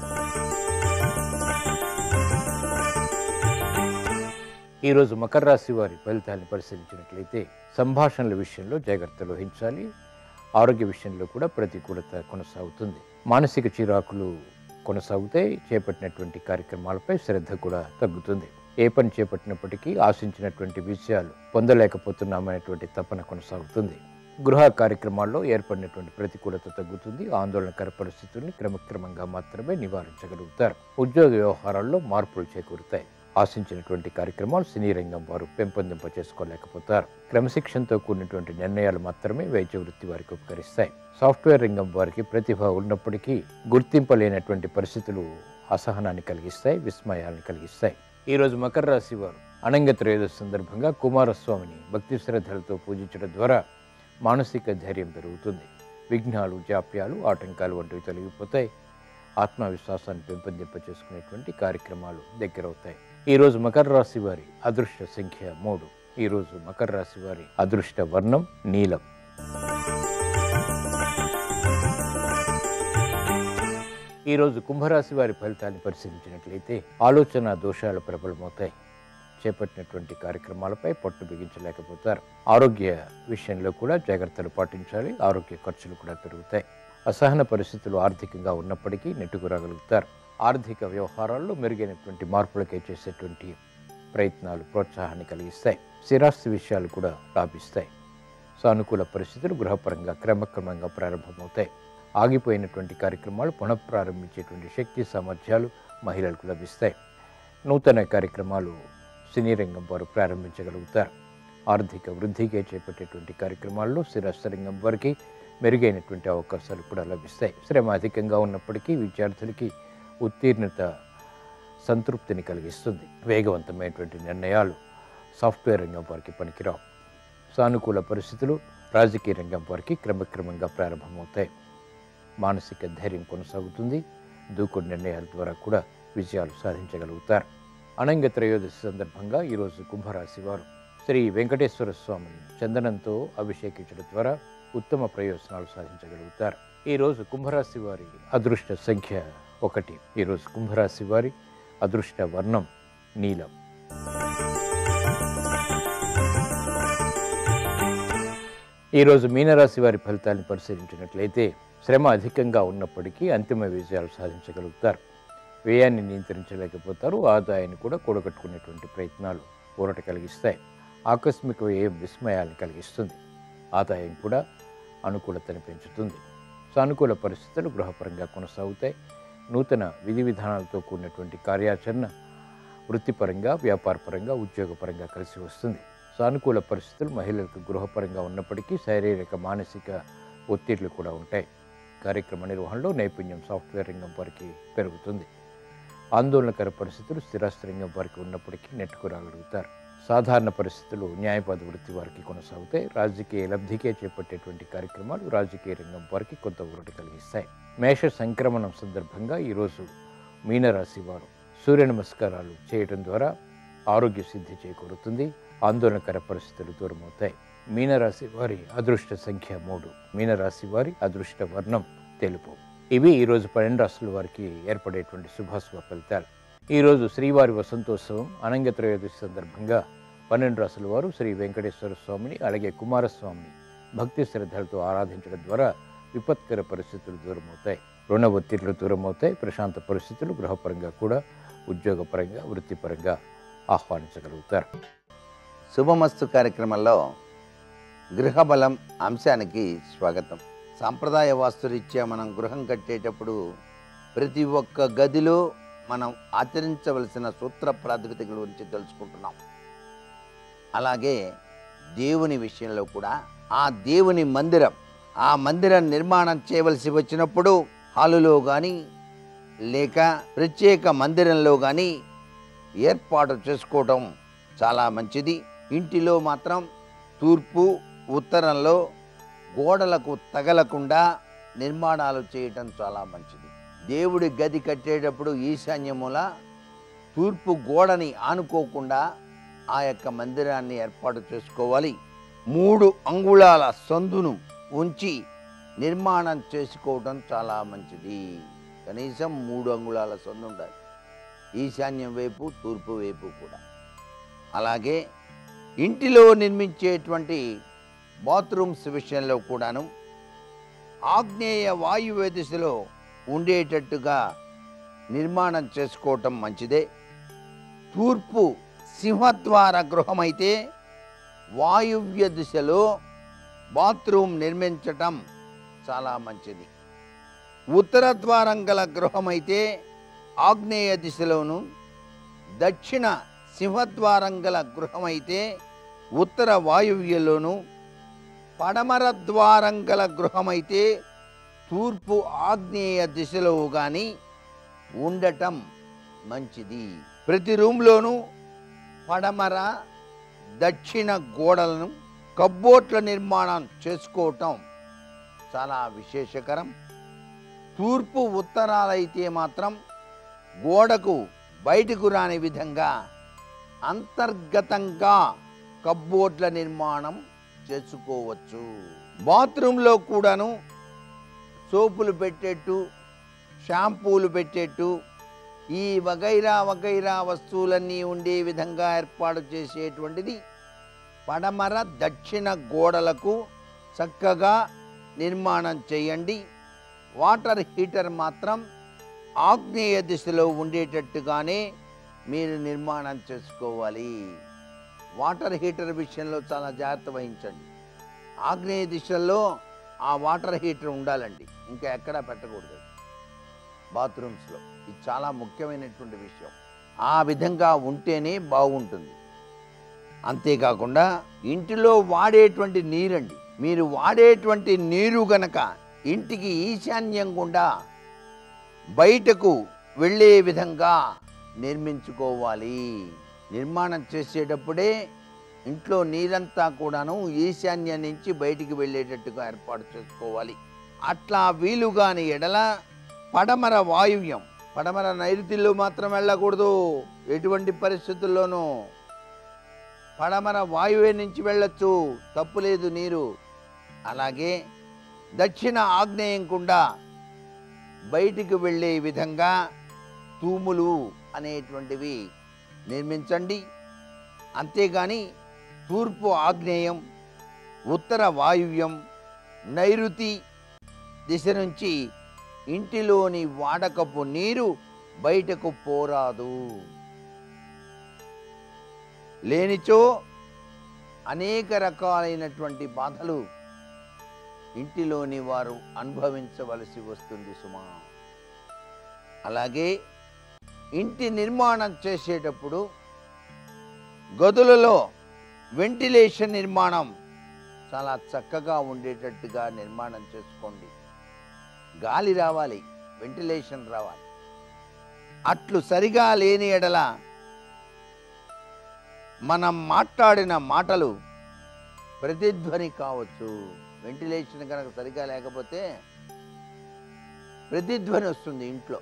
ఈరోజు మకర రాశి వారి ఫలితాన్ని పరిశీలించినట్లయితే సంభాషణల విషయంలో జాగ్రత్తలు వహించాలి ఆరోగ్య విషయంలో కూడా ప్రతికూలత కొనసాగుతుంది మానసిక చిరాకులు కొనసాగుతాయి చేపట్టినటువంటి కార్యక్రమాలపై శ్రద్ధ కూడా తగ్గుతుంది ఏ పని చేపట్టినప్పటికీ ఆశించినటువంటి విషయాలు పొందలేకపోతున్నామనేటువంటి తపన కొనసాగుతుంది గృహ కార్యక్రమాల్లో ఏర్పడినటువంటి ప్రతికూలత తగ్గుతుంది ఆందోళనకర పరిస్థితుల్ని క్రమక్రమంగా మాత్రమే నివారించగలుగుతారు ఉద్యోగ వ్యవహారాల్లో మార్పులు చేకూరుతాయి ఆశించినటువంటి కార్యక్రమాలు సినీ రంగం వారు పెంపొందింప చేసుకోలేకపోతారు క్రమశిక్షణతో కూడినటువంటి నిర్ణయాలు మాత్రమే వైద్య వృత్తి వారికి ఉపకరిస్తాయి సాఫ్ట్వేర్ రంగం వారికి ప్రతిభ ఉన్నప్పటికీ గుర్తింపలేనటువంటి పరిస్థితులు అసహనాన్ని కలిగిస్తాయి విస్మయాన్ని కలిగిస్తాయి ఈరోజు మకర రాశి వారు అనంగ త్రయోదశి సందర్భంగా కుమారస్వామిని భక్తి శ్రద్ధలతో పూజించడం ద్వారా మానసిక ధైర్యం పెరుగుతుంది విఘ్నాలు జాప్యాలు ఆటంకాలు వంటివి తొలగిపోతాయి ఆత్మవిశ్వాసాన్ని పెంపొందింప చేసుకునేటువంటి కార్యక్రమాలు దగ్గరవుతాయి ఈరోజు మకర రాశి వారి అదృష్ట సంఖ్య మూడు ఈరోజు మకర రాశి వారి అదృష్ట వర్ణం నీలం ఈరోజు కుంభరాశి వారి ఫలితాన్ని పరిశీలించినట్లయితే ఆలోచన దోషాలు ప్రబలమవుతాయి చేపట్టినటువంటి కార్యక్రమాలపై పట్టు బిగించలేకపోతారు ఆరోగ్య విషయంలో కూడా జాగ్రత్తలు పాటించాలి ఆరోగ్య ఖర్చులు కూడా పెరుగుతాయి అసహన పరిస్థితులు ఆర్థికంగా ఉన్నప్పటికీ నెట్టుకురాగలుగుతారు ఆర్థిక వ్యవహారాల్లో మెరుగైనటువంటి మార్పులకై చేసేటువంటి ప్రయత్నాలు ప్రోత్సాహాన్ని కలిగిస్తాయి స్థిరాస్తి విషయాలు కూడా లాభిస్తాయి సానుకూల పరిస్థితులు గృహపరంగా క్రమక్రమంగా ప్రారంభమవుతాయి ఆగిపోయినటువంటి కార్యక్రమాలు పునఃప్రారంభించేటువంటి శక్తి సామర్థ్యాలు మహిళలకు లభిస్తాయి నూతన కార్యక్రమాలు సినీ రంగం వారు ప్రారంభించగలుగుతారు ఆర్థిక వృద్ధికే చేపట్టేటువంటి కార్యక్రమాల్లో స్థిరస్థ రంగం వారికి మెరుగైనటువంటి అవకాశాలు కూడా లభిస్తాయి శ్రమ అధికంగా ఉన్నప్పటికీ విద్యార్థులకి ఉత్తీర్ణత సంతృప్తిని కలిగిస్తుంది వేగవంతమైనటువంటి నిర్ణయాలు సాఫ్ట్వేర్ రంగం వారికి పనికిరావు సానుకూల పరిస్థితులు రాజకీయ రంగం వారికి క్రమక్రమంగా ప్రారంభమవుతాయి మానసిక ధైర్యం కొనసాగుతుంది దూకుడు నిర్ణయాల ద్వారా కూడా విజయాలు సాధించగలుగుతారు అనంగ త్రయోదశి సందర్భంగా ఈరోజు కుంభరాశి వారు శ్రీ వెంకటేశ్వర స్వామిని చందనంతో అభిషేకించడం ద్వారా ఉత్తమ ప్రయోజనాలు సాధించగలుగుతారు ఈరోజు కుంభరాశి వారి అదృష్ట సంఖ్య ఒకటి ఈరోజు కుంభరాశి వారి అదృష్ట వర్ణం నీలం ఈరోజు మీనరాశి వారి ఫలితాన్ని పరిశీలించినట్లయితే శ్రమ అధికంగా ఉన్నప్పటికీ అంతిమ విజయాలు సాధించగలుగుతారు వ్యయాన్ని నియంత్రించలేకపోతారు ఆదాయాన్ని కూడా కూడగట్టుకునేటువంటి ప్రయత్నాలు ఊరట కలిగిస్తాయి ఆకస్మిక వ్యయం విస్మయాన్ని కలిగిస్తుంది ఆదాయం కూడా అనుకూలతను పెంచుతుంది సానుకూల పరిస్థితులు గృహపరంగా కొనసాగుతాయి నూతన విధి విధానాలతో కూడినటువంటి కార్యాచరణ వృత్తిపరంగా వ్యాపారపరంగా ఉద్యోగపరంగా కలిసి వస్తుంది సానుకూల పరిస్థితులు మహిళలకు గృహపరంగా ఉన్నప్పటికీ శారీరక మానసిక ఒత్తిళ్లు కూడా ఉంటాయి కార్యక్రమ నిర్వహణలో నైపుణ్యం సాఫ్ట్వేర్ రంగం వారికి పెరుగుతుంది ఆందోళనకర పరిస్థితులు స్థిరాస్తి రంగం వారికి ఉన్నప్పటికీ నెట్టుకురాగలుగుతారు సాధారణ పరిస్థితులు న్యాయపద వృత్తి వారికి కొనసాగుతాయి రాజకీయ లబ్ధికే చేపట్టేటువంటి కార్యక్రమాలు రాజకీయ రంగం వారికి కొంత ఊరట కలిగిస్తాయి మేష సంక్రమణం సందర్భంగా ఈరోజు మీనరాశి వారు సూర్య నమస్కారాలు చేయడం ద్వారా ఆరోగ్య సిద్ధి చేకూరుతుంది ఆందోళనకర పరిస్థితులు దూరమవుతాయి మీనరాశి వారి అదృష్ట సంఖ్య మూడు మీనరాశి వారి అదృష్ట వర్ణం తెలుపు ఇవి ఈరోజు పన్నెండు రాశుల వారికి ఏర్పడేటువంటి శుభాశుభ ఫలితాలు ఈరోజు శ్రీవారి వసంతోత్సవం అనంగ త్రయోదశి సందర్భంగా పన్నెండు రాశుల వారు శ్రీ వెంకటేశ్వర స్వామిని అలాగే కుమారస్వామిని భక్తి శ్రద్ధలతో ఆరాధించడం ద్వారా విపత్కర పరిస్థితులు దూరమవుతాయి రుణ ఒత్తిళ్లు దూరమవుతాయి ప్రశాంత పరిస్థితులు గృహపరంగా కూడా ఉద్యోగపరంగా వృత్తిపరంగా ఆహ్వానించగలుగుతారు శుభమస్తు కార్యక్రమంలో గృహబలం అంశానికి స్వాగతం సాంప్రదాయ వాస్తురీత్యా మనం గృహం కట్టేటప్పుడు ప్రతి ఒక్క గదిలో మనం ఆచరించవలసిన సూత్ర ప్రాతిపదిక గురించి తెలుసుకుంటున్నాం అలాగే దేవుని విషయంలో కూడా ఆ దేవుని మందిరం ఆ మందిరం నిర్మాణం చేయవలసి వచ్చినప్పుడు హాలులో కానీ లేక ప్రత్యేక మందిరంలో కానీ ఏర్పాటు చేసుకోవడం చాలా మంచిది ఇంటిలో మాత్రం తూర్పు ఉత్తరంలో గోడలకు తగలకుండా నిర్మాణాలు చేయటం చాలా మంచిది దేవుడి గది కట్టేటప్పుడు ఈశాన్యముల తూర్పు గోడని ఆనుకోకుండా ఆ యొక్క మందిరాన్ని ఏర్పాటు చేసుకోవాలి మూడు అంగుళాల సందును ఉంచి నిర్మాణం చేసుకోవడం చాలా మంచిది కనీసం మూడు అంగుళాల సందు ఉండాలి ఈశాన్యం వైపు తూర్పు వైపు కూడా అలాగే ఇంటిలో నిర్మించేటువంటి బాత్రూమ్స్ విషయంలో కూడాను ఆగ్నేయ వాయువ్య దిశలో ఉండేటట్టుగా నిర్మాణం చేసుకోవటం మంచిదే తూర్పు సింహద్వార గృహమైతే వాయువ్య దిశలో బాత్రూమ్ నిర్మించటం చాలా మంచిది ఉత్తర ద్వారం గల గృహమైతే ఆగ్నేయ దిశలోను దక్షిణ సింహద్వారం గల గృహమైతే ఉత్తర వాయువ్యలోను పడమర ద్వారం గల గృహమైతే తూర్పు ఆగ్నేయ దిశలో కానీ ఉండటం మంచిది ప్రతి రూమ్లోనూ పడమర దక్షిణ గోడలను కబ్బోట్ల నిర్మాణం చేసుకోవటం చాలా విశేషకరం తూర్పు ఉత్తరాలైతే మాత్రం గోడకు బయటకు రాని విధంగా అంతర్గతంగా కబ్బోర్డ్ల నిర్మాణం చేసుకోవచ్చు బాత్రూంలో కూడాను సోపులు పెట్టేట్టు షాంపూలు పెట్టేట్టు ఈ వగైరా వగైరా వస్తువులన్నీ ఉండే విధంగా ఏర్పాటు చేసేటువంటిది పడమర దక్షిణ గోడలకు చక్కగా నిర్మాణం చేయండి వాటర్ హీటర్ మాత్రం ఆగ్నేయ దిశలో ఉండేటట్టుగానే మీరు నిర్మాణం చేసుకోవాలి వాటర్ హీటర్ విషయంలో చాలా జాగ్రత్త వహించండి ఆగ్నేయ దిశలో ఆ వాటర్ హీటర్ ఉండాలండి ఇంకా ఎక్కడా పెట్టకూడదు బాత్రూమ్స్లో ఇది చాలా ముఖ్యమైనటువంటి విషయం ఆ విధంగా ఉంటేనే బాగుంటుంది అంతేకాకుండా ఇంటిలో వాడేటువంటి నీరండి మీరు వాడేటువంటి నీరు గనక ఇంటికి ఈశాన్యం గుండా బయటకు వెళ్ళే విధంగా నిర్మించుకోవాలి నిర్మాణం చేసేటప్పుడే ఇంట్లో నీరంతా కూడాను ఈశాన్యం నుంచి బయటికి వెళ్ళేటట్టుగా ఏర్పాటు చేసుకోవాలి అట్లా వీలుగాని ఎడల పడమర వాయువ్యం పడమర నైరుతిలో మాత్రం వెళ్ళకూడదు ఎటువంటి పరిస్థితుల్లోనూ పడమర వాయువ్యం నుంచి వెళ్ళొచ్చు తప్పులేదు నీరు అలాగే దక్షిణ ఆగ్నేయం కుండా బయటికి వెళ్ళే విధంగా తూములు అనేటువంటివి నిర్మించండి అంతేగాని తూర్పు ఆగ్నేయం ఉత్తర వాయువ్యం నైరుతి దిశ నుంచి ఇంటిలోని వాడకపు నీరు బయటకు పోరాదు లేనిచో అనేక రకాలైనటువంటి బాధలు ఇంటిలోని వారు అనుభవించవలసి వస్తుంది సుమా అలాగే ఇంటి నిర్మాణం చేసేటప్పుడు గదులలో వెంటిలేషన్ నిర్మాణం చాలా చక్కగా ఉండేటట్టుగా నిర్మాణం చేసుకోండి గాలి రావాలి వెంటిలేషన్ రావాలి అట్లు సరిగా లేని ఎడల మనం మాట్లాడిన మాటలు ప్రతిధ్వని కావచ్చు వెంటిలేషన్ కనుక సరిగా లేకపోతే ప్రతిధ్వని వస్తుంది ఇంట్లో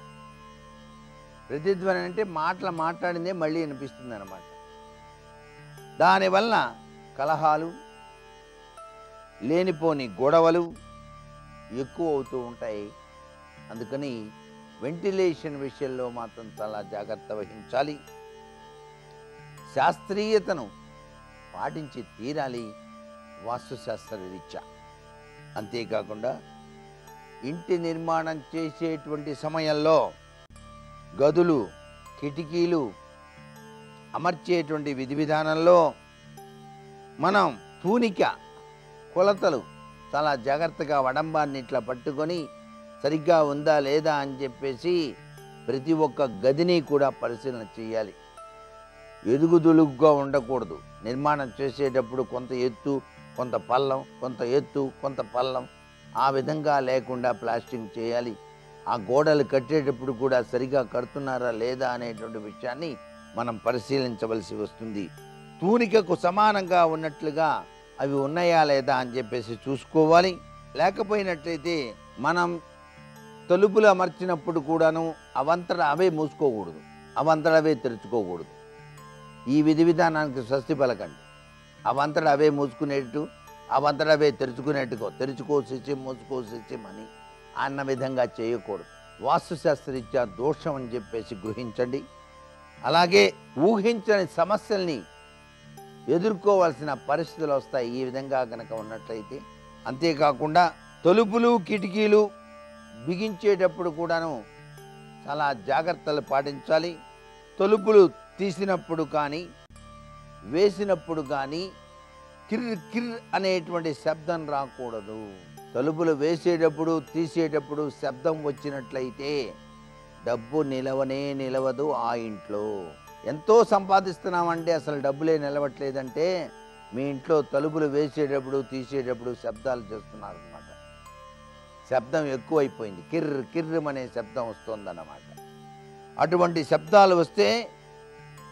ప్రతిధ్వని అంటే మాటలు మాట్లాడిందే మళ్ళీ వినిపిస్తుంది అనమాట దానివల్ల కలహాలు లేనిపోని గొడవలు ఎక్కువ అవుతూ ఉంటాయి అందుకని వెంటిలేషన్ విషయంలో మాత్రం చాలా జాగ్రత్త వహించాలి శాస్త్రీయతను పాటించి తీరాలి వాస్తుశాస్త్ర రీత్యా అంతేకాకుండా ఇంటి నిర్మాణం చేసేటువంటి సమయంలో గదులు కిటికీలు అమర్చేటువంటి విధి విధానంలో మనం తూనిక కొలతలు చాలా జాగ్రత్తగా వడంబాన్ని ఇట్లా పట్టుకొని సరిగ్గా ఉందా లేదా అని చెప్పేసి ప్రతి ఒక్క గదిని కూడా పరిశీలన చేయాలి ఎదుగుదులుగ్గా ఉండకూడదు నిర్మాణం చేసేటప్పుడు కొంత ఎత్తు కొంత పల్లం కొంత ఎత్తు కొంత పల్లం ఆ విధంగా లేకుండా ప్లాస్టింగ్ చేయాలి ఆ గోడలు కట్టేటప్పుడు కూడా సరిగా కడుతున్నారా లేదా అనేటువంటి విషయాన్ని మనం పరిశీలించవలసి వస్తుంది తూనికకు సమానంగా ఉన్నట్లుగా అవి ఉన్నాయా లేదా అని చెప్పేసి చూసుకోవాలి లేకపోయినట్లయితే మనం తలుపులు అమర్చినప్పుడు కూడాను అవంతట అవే మూసుకోకూడదు అవంతట అవే తెరుచుకోకూడదు ఈ విధి విధానానికి స్వస్తి పలకండి అవంతట అవే మూసుకునేట్టు అవంతట అవే తెరుచుకునేట్టుకో తెరుచుకోసేసి మూసుకోసేసి అని అన్న విధంగా చేయకూడదు వాస్తుశాస్త్రరీత్యా దోషం అని చెప్పేసి గ్రహించండి అలాగే ఊహించని సమస్యల్ని ఎదుర్కోవాల్సిన పరిస్థితులు వస్తాయి ఈ విధంగా కనుక ఉన్నట్లయితే అంతేకాకుండా తలుపులు కిటికీలు బిగించేటప్పుడు కూడాను చాలా జాగ్రత్తలు పాటించాలి తలుపులు తీసినప్పుడు కానీ వేసినప్పుడు కానీ కిర్ కిర్ అనేటువంటి శబ్దం రాకూడదు తలుపులు వేసేటప్పుడు తీసేటప్పుడు శబ్దం వచ్చినట్లయితే డబ్బు నిలవనే నిలవదు ఆ ఇంట్లో ఎంతో సంపాదిస్తున్నామంటే అసలు డబ్బులే నిలవట్లేదంటే మీ ఇంట్లో తలుపులు వేసేటప్పుడు తీసేటప్పుడు శబ్దాలు చేస్తున్నారు అనమాట శబ్దం ఎక్కువైపోయింది కిర్ర్ కిర్రం అనే శబ్దం వస్తుందన్నమాట అటువంటి శబ్దాలు వస్తే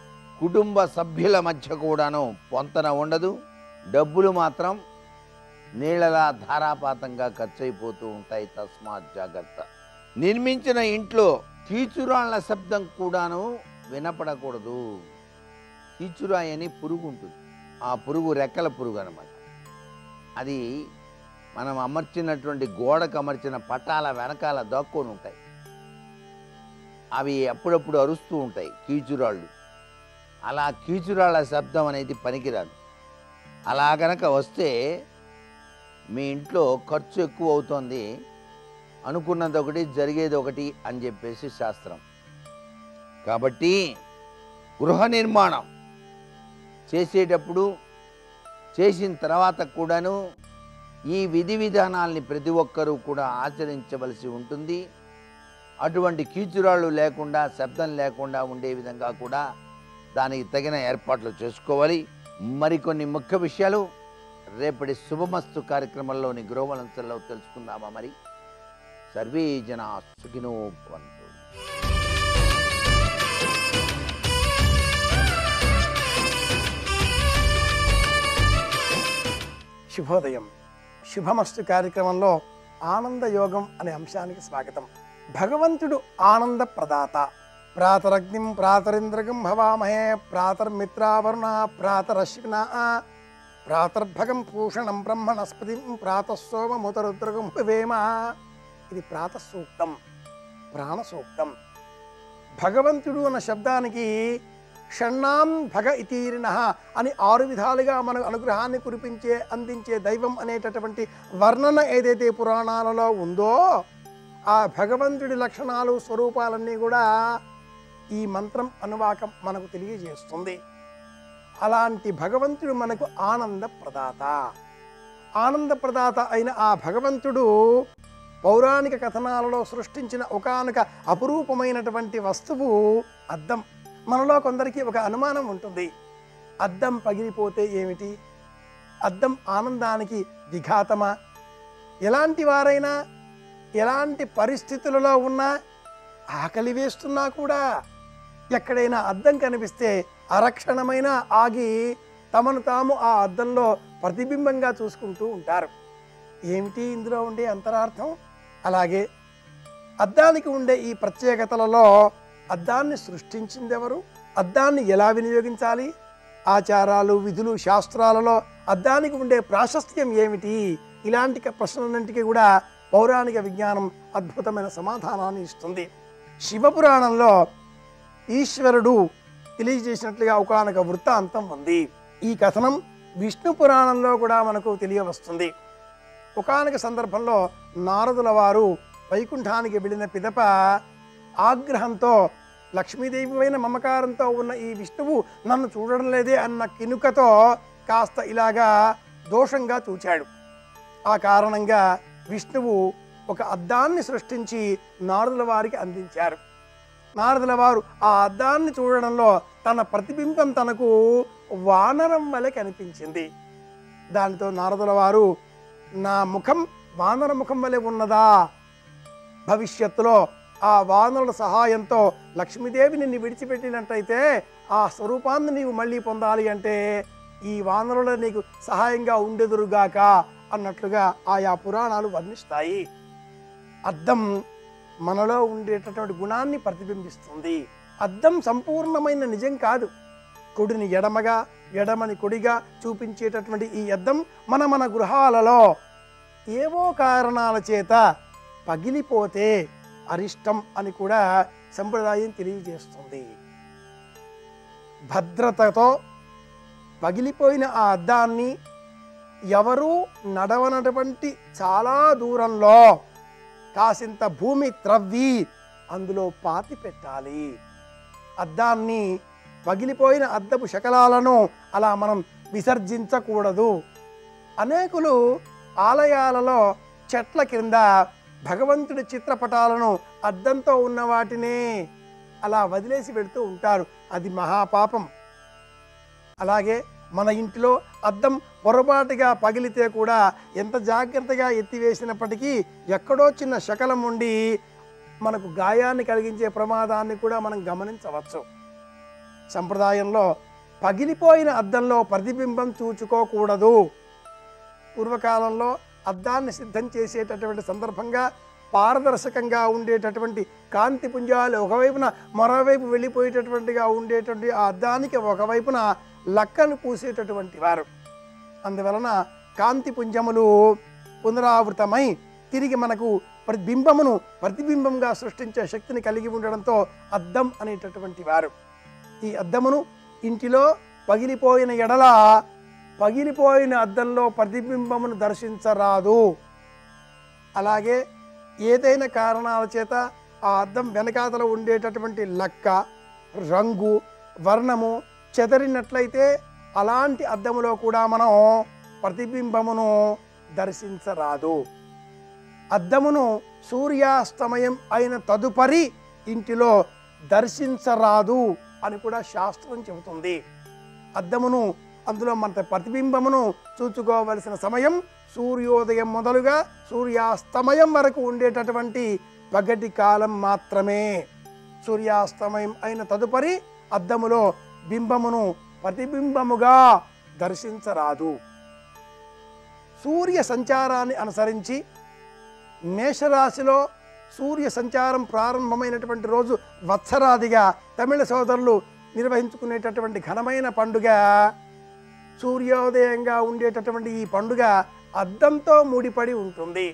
కుటుంబ సభ్యుల మధ్య కూడాను పొంతన ఉండదు డబ్బులు మాత్రం నీళ్ళలా ధారాపాతంగా ఖర్చయిపోతూ ఉంటాయి తస్మాత్ జాగ్రత్త నిర్మించిన ఇంట్లో కీచురాళ్ల శబ్దం కూడాను వినపడకూడదు కీచురాయి అని పురుగు ఉంటుంది ఆ పురుగు రెక్కల పురుగు అనమాట అది మనం అమర్చినటువంటి గోడకు అమర్చిన పట్టాల వెనకాల దాక్కొని ఉంటాయి అవి అప్పుడప్పుడు అరుస్తూ ఉంటాయి కీచురాళ్ళు అలా కీచురాళ్ళ శబ్దం అనేది పనికిరాదు అలా గనక వస్తే మీ ఇంట్లో ఖర్చు ఎక్కువ అవుతుంది అనుకున్నది ఒకటి జరిగేది ఒకటి అని చెప్పేసి శాస్త్రం కాబట్టి గృహ నిర్మాణం చేసేటప్పుడు చేసిన తర్వాత కూడాను ఈ విధి విధానాల్ని ప్రతి ఒక్కరూ కూడా ఆచరించవలసి ఉంటుంది అటువంటి కీచురాళ్ళు లేకుండా శబ్దం లేకుండా ఉండే విధంగా కూడా దానికి తగిన ఏర్పాట్లు చేసుకోవాలి మరికొన్ని ముఖ్య విషయాలు రేపటి శుభమస్తు కార్యక్రమంలోని గృహవలంశంలో తెలుసుకుందామా మరి సర్వే జన సుఖినో భవంతు శుభోదయం శుభమస్తు కార్యక్రమంలో ఆనంద యోగం అనే అంశానికి స్వాగతం భగవంతుడు ఆనంద ప్రదాత ప్రాతరగ్నిం ప్రాతరింద్రగం భవామహే ప్రాతర్మిత్రావరుణ ప్రాతరశ్విన ప్రాతర్భగం పూషణం బ్రహ్మణస్పతి ప్రాతసోమముతరుద్రగం వేమ ఇది ప్రాత సూక్తం ప్రాణ సూక్తం భగవంతుడు అన్న శబ్దానికి షణ్ణాం భగ ఇతీరిన అని ఆరు విధాలుగా మనకు అనుగ్రహాన్ని కురిపించే అందించే దైవం అనేటటువంటి వర్ణన ఏదైతే పురాణాలలో ఉందో ఆ భగవంతుడి లక్షణాలు స్వరూపాలన్నీ కూడా ఈ మంత్రం అనువాకం మనకు తెలియజేస్తుంది అలాంటి భగవంతుడు మనకు ఆనంద ప్రదాత ఆనంద ప్రదాత అయిన ఆ భగవంతుడు పౌరాణిక కథనాలలో సృష్టించిన ఒకానొక అపురూపమైనటువంటి వస్తువు అద్దం మనలో కొందరికి ఒక అనుమానం ఉంటుంది అద్దం పగిలిపోతే ఏమిటి అద్దం ఆనందానికి విఘాతమా ఎలాంటి వారైనా ఎలాంటి పరిస్థితులలో ఉన్నా ఆకలి వేస్తున్నా కూడా ఎక్కడైనా అద్దం కనిపిస్తే అరక్షణమైన ఆగి తమను తాము ఆ అద్దంలో ప్రతిబింబంగా చూసుకుంటూ ఉంటారు ఏమిటి ఇందులో ఉండే అంతరార్థం అలాగే అద్దానికి ఉండే ఈ ప్రత్యేకతలలో అద్దాన్ని సృష్టించిందెవరు అద్దాన్ని ఎలా వినియోగించాలి ఆచారాలు విధులు శాస్త్రాలలో అద్దానికి ఉండే ప్రాశస్త్యం ఏమిటి ఇలాంటి క- ప్రశ్నలన్నింటికీ కూడా పౌరాణిక విజ్ఞానం అద్భుతమైన సమాధానాన్ని ఇస్తుంది శివపురాణంలో ఈశ్వరుడు తెలియజేసినట్లుగా ఒకనొక వృత్తాంతం ఉంది ఈ కథనం విష్ణు పురాణంలో కూడా మనకు తెలియవస్తుంది ఒకానొక సందర్భంలో నారదుల వారు వైకుంఠానికి వెళ్ళిన పిదప ఆగ్రహంతో లక్ష్మీదేవి పైన మమకారంతో ఉన్న ఈ విష్ణువు నన్ను చూడడం లేదే అన్న కినుకతో కాస్త ఇలాగా దోషంగా చూచాడు ఆ కారణంగా విష్ణువు ఒక అద్దాన్ని సృష్టించి నారదుల వారికి అందించారు నారదుల వారు ఆ అద్దాన్ని చూడడంలో తన ప్రతిబింబం తనకు వానరం వలె కనిపించింది దానితో నారదుల వారు నా ముఖం వానర ముఖం వలె ఉన్నదా భవిష్యత్తులో ఆ వానరుల సహాయంతో లక్ష్మీదేవి నిన్ను విడిచిపెట్టినట్టయితే ఆ స్వరూపాన్ని నీవు మళ్ళీ పొందాలి అంటే ఈ వానరుల నీకు సహాయంగా ఉండెదురుగాక అన్నట్లుగా ఆయా పురాణాలు వర్ణిస్తాయి అద్దం మనలో ఉండేటటువంటి గుణాన్ని ప్రతిబింబిస్తుంది అద్దం సంపూర్ణమైన నిజం కాదు కుడిని ఎడమగా ఎడమని కుడిగా చూపించేటటువంటి ఈ అద్దం మన మన గృహాలలో ఏవో కారణాల చేత పగిలిపోతే అరిష్టం అని కూడా సంప్రదాయం తెలియజేస్తుంది భద్రతతో పగిలిపోయిన ఆ అద్దాన్ని ఎవరూ నడవనటువంటి చాలా దూరంలో కాసింత భూమి త్రవ్వి అందులో పాతి పెట్టాలి అద్దాన్ని పగిలిపోయిన అద్దపు శకలాలను అలా మనం విసర్జించకూడదు అనేకులు ఆలయాలలో చెట్ల కింద భగవంతుడి చిత్రపటాలను అద్దంతో ఉన్న వాటినే అలా వదిలేసి వెళ్తూ ఉంటారు అది మహాపాపం అలాగే మన ఇంటిలో అద్దం పొరపాటుగా పగిలితే కూడా ఎంత జాగ్రత్తగా ఎత్తివేసినప్పటికీ ఎక్కడో చిన్న శకలం ఉండి మనకు గాయాన్ని కలిగించే ప్రమాదాన్ని కూడా మనం గమనించవచ్చు సంప్రదాయంలో పగిలిపోయిన అద్దంలో ప్రతిబింబం చూచుకోకూడదు పూర్వకాలంలో అద్దాన్ని సిద్ధం చేసేటటువంటి సందర్భంగా పారదర్శకంగా ఉండేటటువంటి కాంతి పుంజాలు ఒకవైపున మరోవైపు వెళ్ళిపోయేటటువంటిగా ఉండేటువంటి ఆ అద్దానికి ఒకవైపున లక్కను పూసేటటువంటి వారు అందువలన కాంతి పుంజములు పునరావృతమై తిరిగి మనకు ప్రతిబింబమును ప్రతిబింబంగా సృష్టించే శక్తిని కలిగి ఉండడంతో అద్దం అనేటటువంటి వారు ఈ అద్దమును ఇంటిలో పగిలిపోయిన ఎడల పగిలిపోయిన అద్దంలో ప్రతిబింబమును దర్శించరాదు అలాగే ఏదైనా కారణాల చేత ఆ అద్దం వెనకాతల ఉండేటటువంటి లక్క రంగు వర్ణము చెదరినట్లయితే అలాంటి అద్దములో కూడా మనం ప్రతిబింబమును దర్శించరాదు అద్దమును సూర్యాస్తమయం అయిన తదుపరి ఇంటిలో దర్శించరాదు అని కూడా శాస్త్రం చెబుతుంది అద్దమును అందులో మన ప్రతిబింబమును చూచుకోవలసిన సమయం సూర్యోదయం మొదలుగా సూర్యాస్తమయం వరకు ఉండేటటువంటి పగటి కాలం మాత్రమే సూర్యాస్తమయం అయిన తదుపరి అద్దములో బింబమును ప్రతిబింబముగా దర్శించరాదు సూర్య సంచారాన్ని అనుసరించి మేషరాశిలో సూర్య సంచారం ప్రారంభమైనటువంటి రోజు వత్సరాదిగా తమిళ సోదరులు నిర్వహించుకునేటటువంటి ఘనమైన పండుగ సూర్యోదయంగా ఉండేటటువంటి ఈ పండుగ అద్దంతో ముడిపడి ఉంటుంది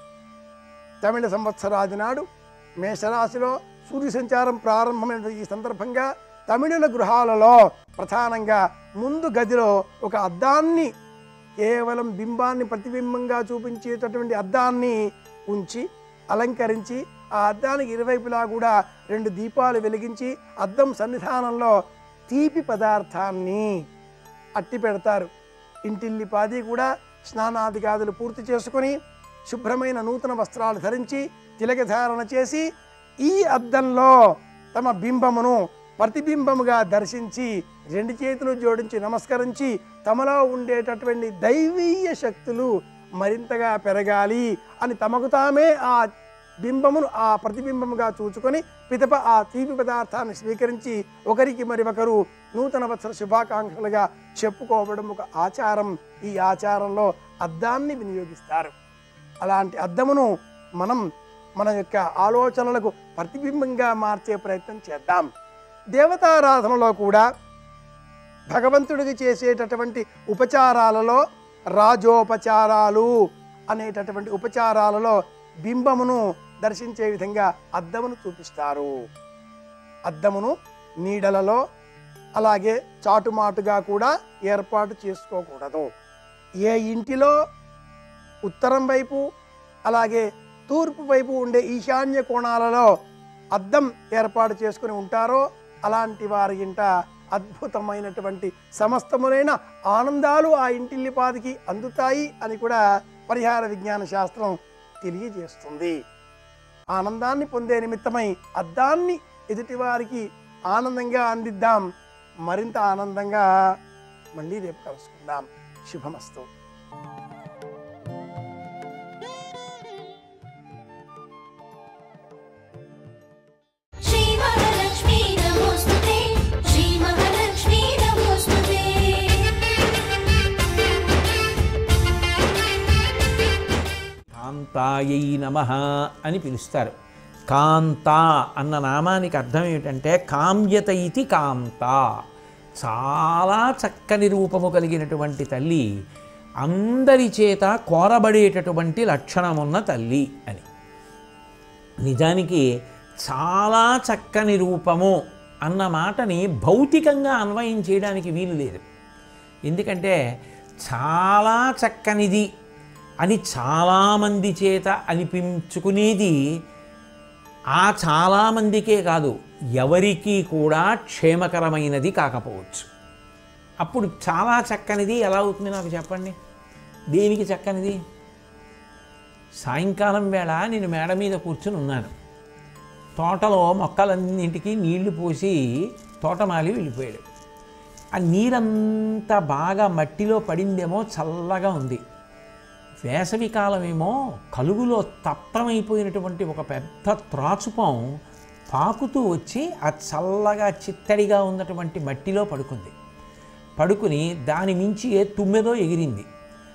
తమిళ సంవత్సరాది నాడు మేషరాశిలో సూర్య సంచారం ప్రారంభమైన ఈ సందర్భంగా తమిళుల గృహాలలో ప్రధానంగా ముందు గదిలో ఒక అద్దాన్ని కేవలం బింబాన్ని ప్రతిబింబంగా చూపించేటటువంటి అద్దాన్ని ఉంచి అలంకరించి ఆ అద్దానికి ఇరువైపులా కూడా రెండు దీపాలు వెలిగించి అద్దం సన్నిధానంలో తీపి పదార్థాన్ని అట్టి పెడతారు ఇంటిల్లిపాది కూడా స్నానాదిగాదులు పూర్తి చేసుకొని శుభ్రమైన నూతన వస్త్రాలు ధరించి తిలక ధారణ చేసి ఈ అద్దంలో తమ బింబమును ప్రతిబింబముగా దర్శించి రెండు చేతులు జోడించి నమస్కరించి తమలో ఉండేటటువంటి దైవీయ శక్తులు మరింతగా పెరగాలి అని తమకు తామే ఆ బింబమును ఆ ప్రతిబింబముగా చూచుకొని పిదప ఆ తీపి పదార్థాన్ని స్వీకరించి ఒకరికి మరి ఒకరు నూతన వత్సర శుభాకాంక్షలుగా చెప్పుకోవడం ఒక ఆచారం ఈ ఆచారంలో అద్దాన్ని వినియోగిస్తారు అలాంటి అద్దమును మనం మన యొక్క ఆలోచనలకు ప్రతిబింబంగా మార్చే ప్రయత్నం చేద్దాం దేవతారాధనలో కూడా భగవంతుడికి చేసేటటువంటి ఉపచారాలలో రాజోపచారాలు అనేటటువంటి ఉపచారాలలో బింబమును దర్శించే విధంగా అద్దమును చూపిస్తారు అద్దమును నీడలలో అలాగే చాటుమాటుగా కూడా ఏర్పాటు చేసుకోకూడదు ఏ ఇంటిలో ఉత్తరం వైపు అలాగే తూర్పు వైపు ఉండే ఈశాన్య కోణాలలో అద్దం ఏర్పాటు చేసుకుని ఉంటారో అలాంటి వారి ఇంట అద్భుతమైనటువంటి సమస్తములైన ఆనందాలు ఆ ఇంటిల్లిపాదికి అందుతాయి అని కూడా పరిహార విజ్ఞాన శాస్త్రం తెలియజేస్తుంది ఆనందాన్ని పొందే నిమిత్తమై అద్దాన్ని ఎదుటివారికి ఆనందంగా అందిద్దాం మరింత ఆనందంగా మళ్ళీ రేపు కలుసుకుందాం శుభమస్తు श्रीमहालक्ष्मी नमोऽस्तुते श्रीमहालक्ष्मी नमोऽस्तुते కాంతాయై నమ అని పిలుస్తారు కాంత అన్న నామానికి అర్థం ఏమిటంటే కామ్యత ఇది కాంత చాలా చక్కని రూపము కలిగినటువంటి తల్లి అందరి చేత కోరబడేటటువంటి లక్షణమున్న తల్లి అని నిజానికి చాలా చక్కని రూపము అన్న మాటని భౌతికంగా అన్వయం చేయడానికి వీలు లేదు ఎందుకంటే చాలా చక్కనిది అని చాలామంది చేత అనిపించుకునేది ఆ చాలామందికే కాదు ఎవరికీ కూడా క్షేమకరమైనది కాకపోవచ్చు అప్పుడు చాలా చక్కనిది ఎలా అవుతుంది నాకు చెప్పండి దేనికి చక్కనిది సాయంకాలం వేళ నేను మేడ మీద కూర్చుని ఉన్నాను తోటలో మొక్కలన్నింటికి నీళ్లు పోసి తోటమాలి వెళ్ళిపోయాడు ఆ నీరంతా బాగా మట్టిలో పడిందేమో చల్లగా ఉంది వేసవి కాలమేమో కలుగులో తప్తమైపోయినటువంటి ఒక పెద్ద త్రాచుపం పాకుతూ వచ్చి ఆ చల్లగా చిత్తడిగా ఉన్నటువంటి మట్టిలో పడుకుంది పడుకుని దాని మించి ఏ తుమ్మెదో ఎగిరింది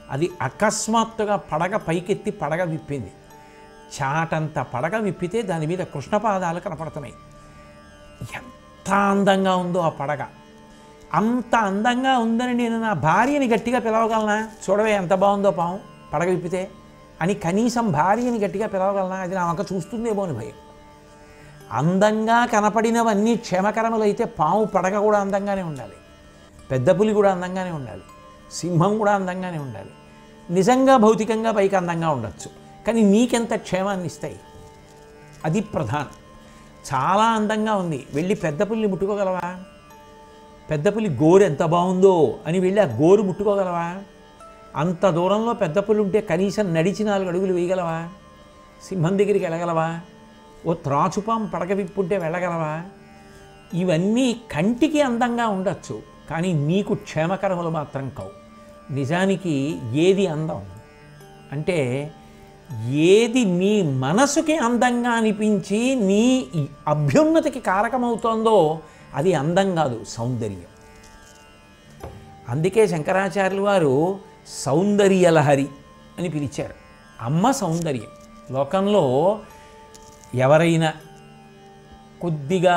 అది అకస్మాత్తుగా పడగ పైకెత్తి పడగ విప్పింది చాటంత పడగ విప్పితే దాని మీద కృష్ణపాదాలు కనపడుతున్నాయి ఎంత అందంగా ఉందో ఆ పడగ అంత అందంగా ఉందని నేను నా భార్యని గట్టిగా పిలవగలనా చూడవే ఎంత బాగుందో పాము పడగ విప్పితే అని కనీసం భార్యని గట్టిగా పిలవగలనా అది నా వంక చూస్తుందేమో అని భయం అందంగా కనపడినవన్నీ క్షేమకరములైతే పాము పడగ కూడా అందంగానే ఉండాలి పెద్ద పులి కూడా అందంగానే ఉండాలి సింహం కూడా అందంగానే ఉండాలి నిజంగా భౌతికంగా పైకి అందంగా ఉండొచ్చు కానీ నీకెంత క్షేమాన్ని ఇస్తాయి అది ప్రధానం చాలా అందంగా ఉంది వెళ్ళి పెద్ద పుల్ని ముట్టుకోగలవా పెద్ద పులి గోరు ఎంత బాగుందో అని వెళ్ళి ఆ గోరు ముట్టుకోగలవా అంత దూరంలో పెద్ద పులి ఉంటే కనీసం నడిచి నాలుగు అడుగులు వేయగలవా సింహం దగ్గరికి వెళ్ళగలవా ఓ త్రాచుపాం పడక విప్పుంటే వెళ్ళగలవా ఇవన్నీ కంటికి అందంగా ఉండొచ్చు కానీ నీకు క్షేమకరములు మాత్రం కావు నిజానికి ఏది అందం అంటే ఏది నీ మనసుకి అందంగా అనిపించి నీ ఈ అభ్యున్నతికి కారకమవుతోందో అది అందం కాదు సౌందర్యం అందుకే శంకరాచార్యులు వారు సౌందర్యలహరి అని పిలిచారు అమ్మ సౌందర్యం లోకంలో ఎవరైనా కొద్దిగా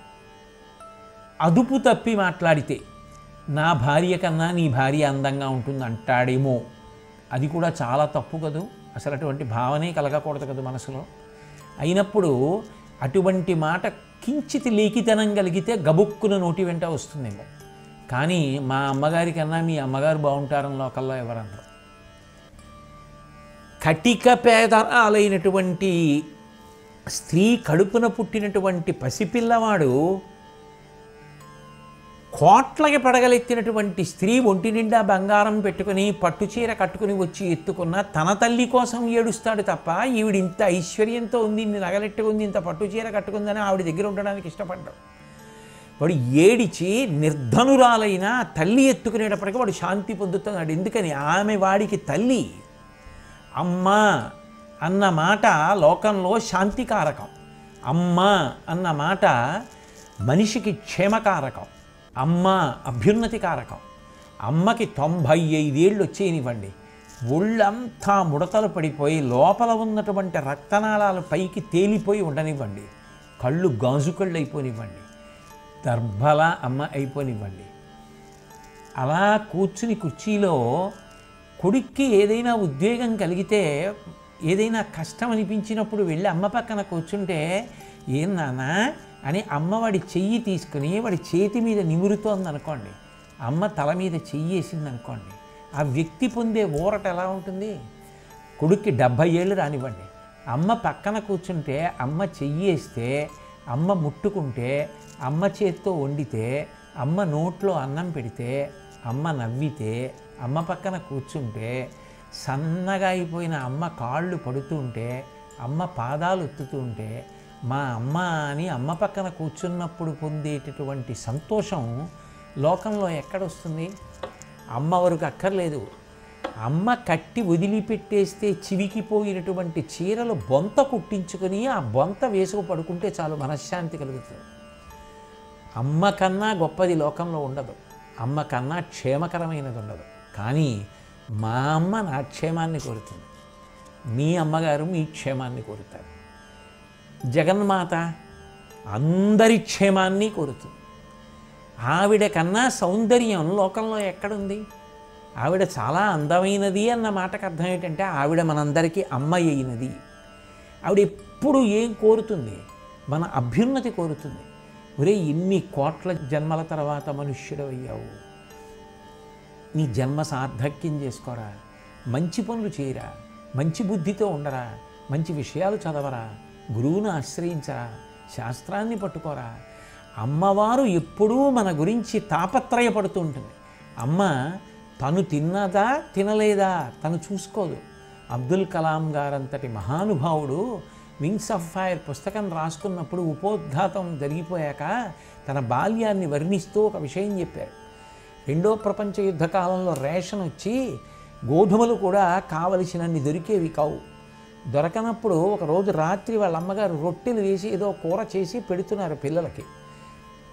అదుపు తప్పి మాట్లాడితే నా భార్య కన్నా నీ భార్య అందంగా ఉంటుంది అంటాడేమో అది కూడా చాలా తప్పు కదూ అసలు అటువంటి భావనే కలగకూడదు కదా మనసులో అయినప్పుడు అటువంటి మాట కించిత్ లేఖితనం కలిగితే గబుక్కున నోటి వెంట వస్తుందేమో కానీ మా అమ్మగారి కన్నా మీ అమ్మగారు బాగుంటారని లోకల్లో ఎవరన్నారు కటిక పేదరాలైనటువంటి స్త్రీ కడుపున పుట్టినటువంటి పసిపిల్లవాడు కోట్లకి పడగలెత్తినటువంటి స్త్రీ ఒంటి నిండా బంగారం పెట్టుకుని పట్టుచీర కట్టుకుని వచ్చి ఎత్తుకున్న తన తల్లి కోసం ఏడుస్తాడు తప్ప ఈవిడ ఇంత ఐశ్వర్యంతో ఉంది ఇన్ని నగలెట్టుకుంది ఇంత పట్టుచీర కట్టుకుందని ఆవిడ దగ్గర ఉండడానికి ఇష్టపడ్డాడు వాడు ఏడిచి నిర్ధనురాలైన తల్లి ఎత్తుకునేటప్పటికీ వాడు శాంతి పొందుతున్నాడు ఎందుకని ఆమె వాడికి తల్లి అమ్మ అన్న మాట లోకంలో శాంతికారకం అమ్మ అన్న మాట మనిషికి క్షేమకారకం అమ్మ అభ్యున్నతి కారకం అమ్మకి తొంభై ఐదేళ్ళు వచ్చేయనివ్వండి ఒళ్ళంతా ముడతలు పడిపోయి లోపల ఉన్నటువంటి రక్తనాళాలు పైకి తేలిపోయి ఉండనివ్వండి కళ్ళు గాజు కళ్ళు అయిపోనివ్వండి దర్భల అమ్మ అయిపోనివ్వండి అలా కూర్చుని కుర్చీలో కొడుక్కి ఏదైనా ఉద్వేగం కలిగితే ఏదైనా కష్టం అనిపించినప్పుడు వెళ్ళి అమ్మ పక్కన కూర్చుంటే ఏం నాన్న అని అమ్మ వాడి చెయ్యి తీసుకుని వాడి చేతి మీద నిమురుతోంది అనుకోండి అమ్మ తల మీద చెయ్యి వేసింది అనుకోండి ఆ వ్యక్తి పొందే ఊరట ఎలా ఉంటుంది కొడుక్కి డెబ్భై ఏళ్ళు రానివ్వండి అమ్మ పక్కన కూర్చుంటే అమ్మ చెయ్యి వేస్తే అమ్మ ముట్టుకుంటే అమ్మ చేత్తో వండితే అమ్మ నోట్లో అన్నం పెడితే అమ్మ నవ్వితే అమ్మ పక్కన కూర్చుంటే సన్నగా అయిపోయిన అమ్మ కాళ్ళు పడుతుంటే అమ్మ పాదాలు ఎత్తుతుంటే మా అమ్మ అని అమ్మ పక్కన కూర్చున్నప్పుడు పొందేటటువంటి సంతోషం లోకంలో ఎక్కడొస్తుంది అమ్మ వరకు అక్కర్లేదు అమ్మ కట్టి వదిలిపెట్టేస్తే చివికిపోయినటువంటి చీరలు బొంత కుట్టించుకొని ఆ బొంత వేసుకు పడుకుంటే చాలు మనశ్శాంతి కలుగుతుంది అమ్మ కన్నా గొప్పది లోకంలో ఉండదు అమ్మ కన్నా క్షేమకరమైనది ఉండదు కానీ మా అమ్మ నా క్షేమాన్ని కోరుతుంది మీ అమ్మగారు మీ క్షేమాన్ని కోరుతారు జగన్మాత అందరి క్షేమాన్ని కోరుతుంది ఆవిడ కన్నా సౌందర్యం లోకంలో ఎక్కడుంది ఆవిడ చాలా అందమైనది అన్న మాటకు అర్థం ఏంటంటే ఆవిడ మనందరికీ అమ్మ అయినది ఆవిడ ఎప్పుడు ఏం కోరుతుంది మన అభ్యున్నతి కోరుతుంది ఒరే ఇన్ని కోట్ల జన్మల తర్వాత మనుష్యుడు అయ్యావు నీ జన్మ సార్థక్యం చేసుకోరా మంచి పనులు చేయరా మంచి బుద్ధితో ఉండరా మంచి విషయాలు చదవరా గురువును ఆశ్రయించరా శాస్త్రాన్ని పట్టుకోరా అమ్మవారు ఎప్పుడూ మన గురించి తాపత్రయపడుతూ ఉంటుంది అమ్మ తను తిన్నదా తినలేదా తను చూసుకోదు అబ్దుల్ కలాం గారంతటి మహానుభావుడు వింగ్స్ ఆఫ్ ఫైర్ పుస్తకం రాసుకున్నప్పుడు ఉపోద్ఘాతం జరిగిపోయాక తన బాల్యాన్ని వర్ణిస్తూ ఒక విషయం చెప్పారు రెండో ప్రపంచ యుద్ధ కాలంలో రేషన్ వచ్చి గోధుమలు కూడా కావలసినన్ని దొరికేవి కావు దొరకనప్పుడు ఒక రోజు రాత్రి వాళ్ళ అమ్మగారు రొట్టెలు వేసి ఏదో కూర చేసి పెడుతున్నారు పిల్లలకి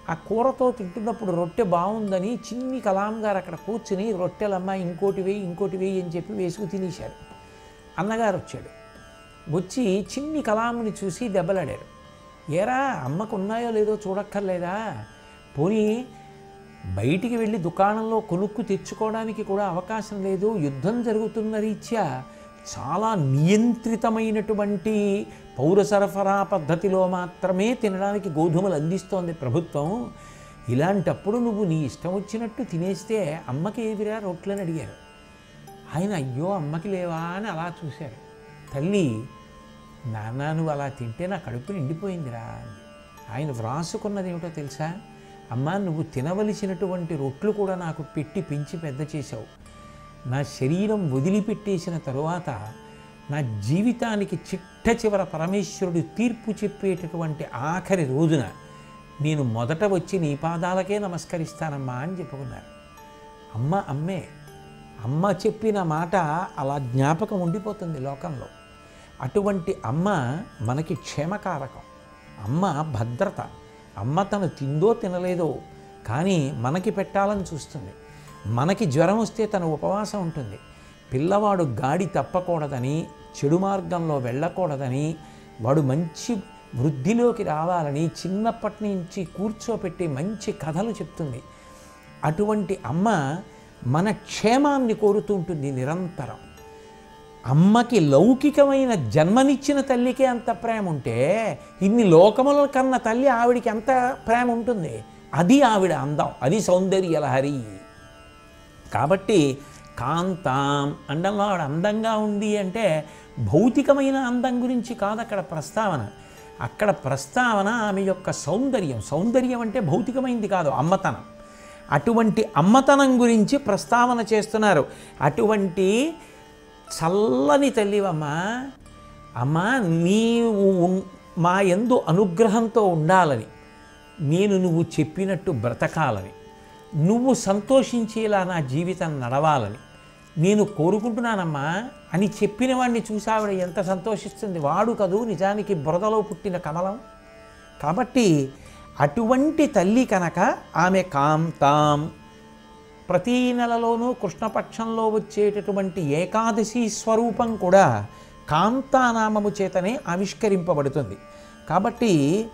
ఆ కూరతో తింటున్నప్పుడు రొట్టె బాగుందని చిన్ని కలాం గారు అక్కడ కూర్చుని రొట్టెలమ్మ ఇంకోటి వేయి ఇంకోటి వేయి అని చెప్పి వేసుకు తినేశారు అన్నగారు వచ్చాడు వచ్చి చిన్ని కలాంని చూసి దెబ్బలాడారు ఏరా అమ్మకు ఉన్నాయో లేదో చూడక్కర్లేదా పోనీ బయటికి వెళ్ళి దుకాణంలో కొనుక్కు తెచ్చుకోవడానికి కూడా అవకాశం లేదు యుద్ధం జరుగుతున్న రీత్యా చాలా నియంత్రితమైనటువంటి పౌర సరఫరా పద్ధతిలో మాత్రమే తినడానికి గోధుమలు అందిస్తోంది ప్రభుత్వం ఇలాంటప్పుడు నువ్వు నీ ఇష్టం వచ్చినట్టు తినేస్తే అమ్మకి ఏదిరా రొట్లని అడిగారు ఆయన అయ్యో అమ్మకి లేవా అని అలా చూశారు తల్లి నాన్న నువ్వు అలా తింటే నా కడుపు నిండిపోయిందిరా అంది. ఆయన వ్రాసుకున్నది ఏమిటో తెలుసా అమ్మా నువ్వు తినవలసినటువంటి రొట్లు కూడా నాకు పెట్టి పెంచి పెద్ద చేశావు నా శరీరం వదిలిపెట్టేసిన తరువాత నా జీవితానికి చిట్ట చివర పరమేశ్వరుడు తీర్పు చెప్పేటటువంటి ఆఖరి రోజున నేను మొదట వచ్చి నీ పాదాలకే నమస్కరిస్తానమ్మా అని చెప్పుకున్నారు అమ్మ అమ్మే అమ్మ చెప్పిన మాట అలా జ్ఞాపకం ఉండిపోతుంది లోకంలో అటువంటి అమ్మ మనకి క్షేమకారకం అమ్మ భద్రత అమ్మ తను తిందో తినలేదో కానీ మనకి పెట్టాలని చూస్తుంది మనకి జ్వరం వస్తే తన ఉపవాసం ఉంటుంది పిల్లవాడు గాడి తప్పకూడదని చెడు మార్గంలో వెళ్ళకూడదని వాడు మంచి వృద్ధిలోకి రావాలని చిన్నప్పటి నుంచి కూర్చోపెట్టి మంచి కథలు చెప్తుంది అటువంటి అమ్మ మన క్షేమాన్ని కోరుతూ ఉంటుంది నిరంతరం అమ్మకి లౌకికమైన జన్మనిచ్చిన తల్లికి అంత ప్రేమ ఉంటే ఇన్ని లోకముల కన్న తల్లి ఆవిడికి ఎంత ప్రేమ ఉంటుంది అది ఆవిడ అందం అది సౌందర్య లహరి కాబట్టి కాంతాం అండంలో ఆవిడ అందంగా ఉంది అంటే భౌతికమైన అందం గురించి కాదు అక్కడ ప్రస్తావన అక్కడ ప్రస్తావన ఆమె యొక్క సౌందర్యం సౌందర్యం అంటే భౌతికమైంది కాదు అమ్మతనం అటువంటి అమ్మతనం గురించి ప్రస్తావన చేస్తున్నారు అటువంటి చల్లని తల్లివమ్మా అమ్మా నీవు ఉన్- మా ఎందు అనుగ్రహంతో ఉండాలని నేను నువ్వు చెప్పినట్టు బ్రతకాలని నువ్వు సంతోషించేలా నా జీవితం నడవాలని నేను కోరుకుంటున్నానమ్మా అని చెప్పిన వాడిని చూసి ఆవిడ ఎంత సంతోషిస్తుంది వాడు కదూ నిజానికి బురదలో పుట్టిన కమలం కాబట్టి అటువంటి తల్లి కనుక ఆమె కాంతాం ప్రతీ నెలలోనూ కృష్ణపక్షంలో వచ్చేటటువంటి ఏకాదశి స్వరూపం కూడా కాంతానామము చేతనే ఆవిష్కరింపబడుతుంది కాబట్టి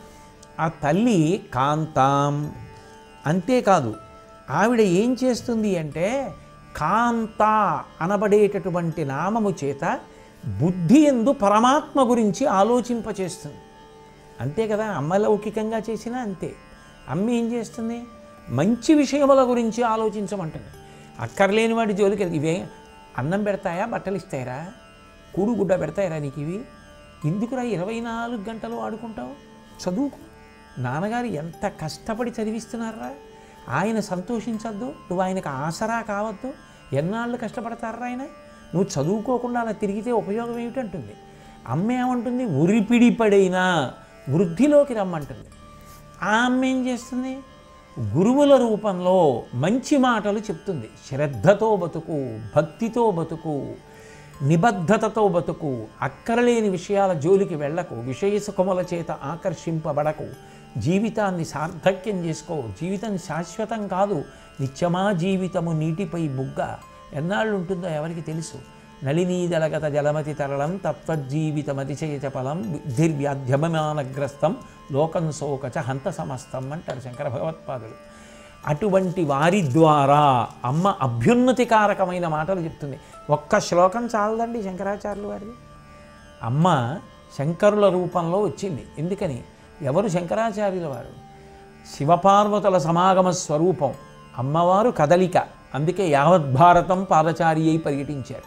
ఆ తల్లి కాంతాం అంతేకాదు ఆవిడ ఏం చేస్తుంది అంటే కాంత అనబడేటటువంటి నామము చేత బుద్ధి ఎందు పరమాత్మ గురించి ఆలోచింపచేస్తుంది అంతే కదా అమ్మ లౌకికంగా చేసినా అంతే అమ్మ ఏం చేస్తుంది మంచి విషయముల గురించి ఆలోచించమంటుంది అక్కర్లేని వాడి జోలికి వెళ్ళి, ఇవే అన్నం పెడతాయా బట్టలు ఇస్తాయరా కూడు గుడ్డ పెడతాయరా నీకు ఇవి ఎందుకురా ఇరవై నాలుగు గంటలు ఆడుకుంటావు చదువుకు నాన్నగారు ఎంత కష్టపడి చదివిస్తున్నారా ఆయన సంతోషించద్దు నువ్వు ఆయనకు ఆసరా కావద్దు ఎన్నాళ్ళు కష్టపడతారా ఆయన నువ్వు చదువుకోకుండా అలా తిరిగితే ఉపయోగం ఏమిటంటుంది అమ్మ ఏమంటుంది ఉరిపిడి పడైనా వృద్ధిలోకి రమ్మంటుంది ఆ అమ్మ ఏం చేస్తుంది గురువుల రూపంలో మంచి మాటలు చెప్తుంది శ్రద్ధతో బతుకు భక్తితో బతుకు నిబద్ధతతో బతుకు అక్కరలేని విషయాల జోలికి వెళ్ళకు విషయ సుఖముల చేత ఆకర్షింపబడకు జీవితాన్ని సార్థక్యం చేసుకో జీవితం శాశ్వతం కాదు నిత్యమా జీవితము నీటిపై బుగ్గ ఎన్నాళ్ళు ఉంటుందో ఎవరికి తెలుసు నళినీదలగత జలమతి తరళం తత్వజీవితమతిశయచ ఫలం బుద్ధిర్వ్యాధ్యమానగ్రస్తం లోకం శోకచ హంత సమస్తం అంటారు శంకర భగవత్పాదులు అటువంటి వారి ద్వారా అమ్మ అభ్యున్నతికారకమైన మాటలు చెప్తుంది ఒక్క శ్లోకం చాలదండి శంకరాచార్యులు వారిది అమ్మ శంకరుల రూపంలో వచ్చింది ఎందుకని ఎవరు శంకరాచార్యుల వారు శివపార్వతుల సమాగమ స్వరూపం అమ్మవారు కదలిక అందుకే యావద్భారతం పాదచారి అయి పర్యటించారు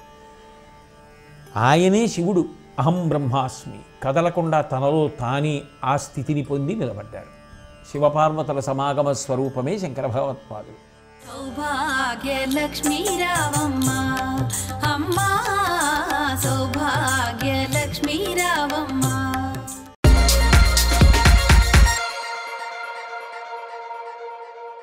ఆయనే శివుడు అహం బ్రహ్మాస్మి కదలకుండా తనలో తానే ఆ స్థితిని పొంది నిలబడ్డాడు శివపార్వతుల సమాగమ స్వరూపమే శంకర భగవత్పాదులు సౌభాగ్యలక్ష్మీ రావమ్మ అమ్మా సౌభాగ్యలక్ష్మీ రావమ్మ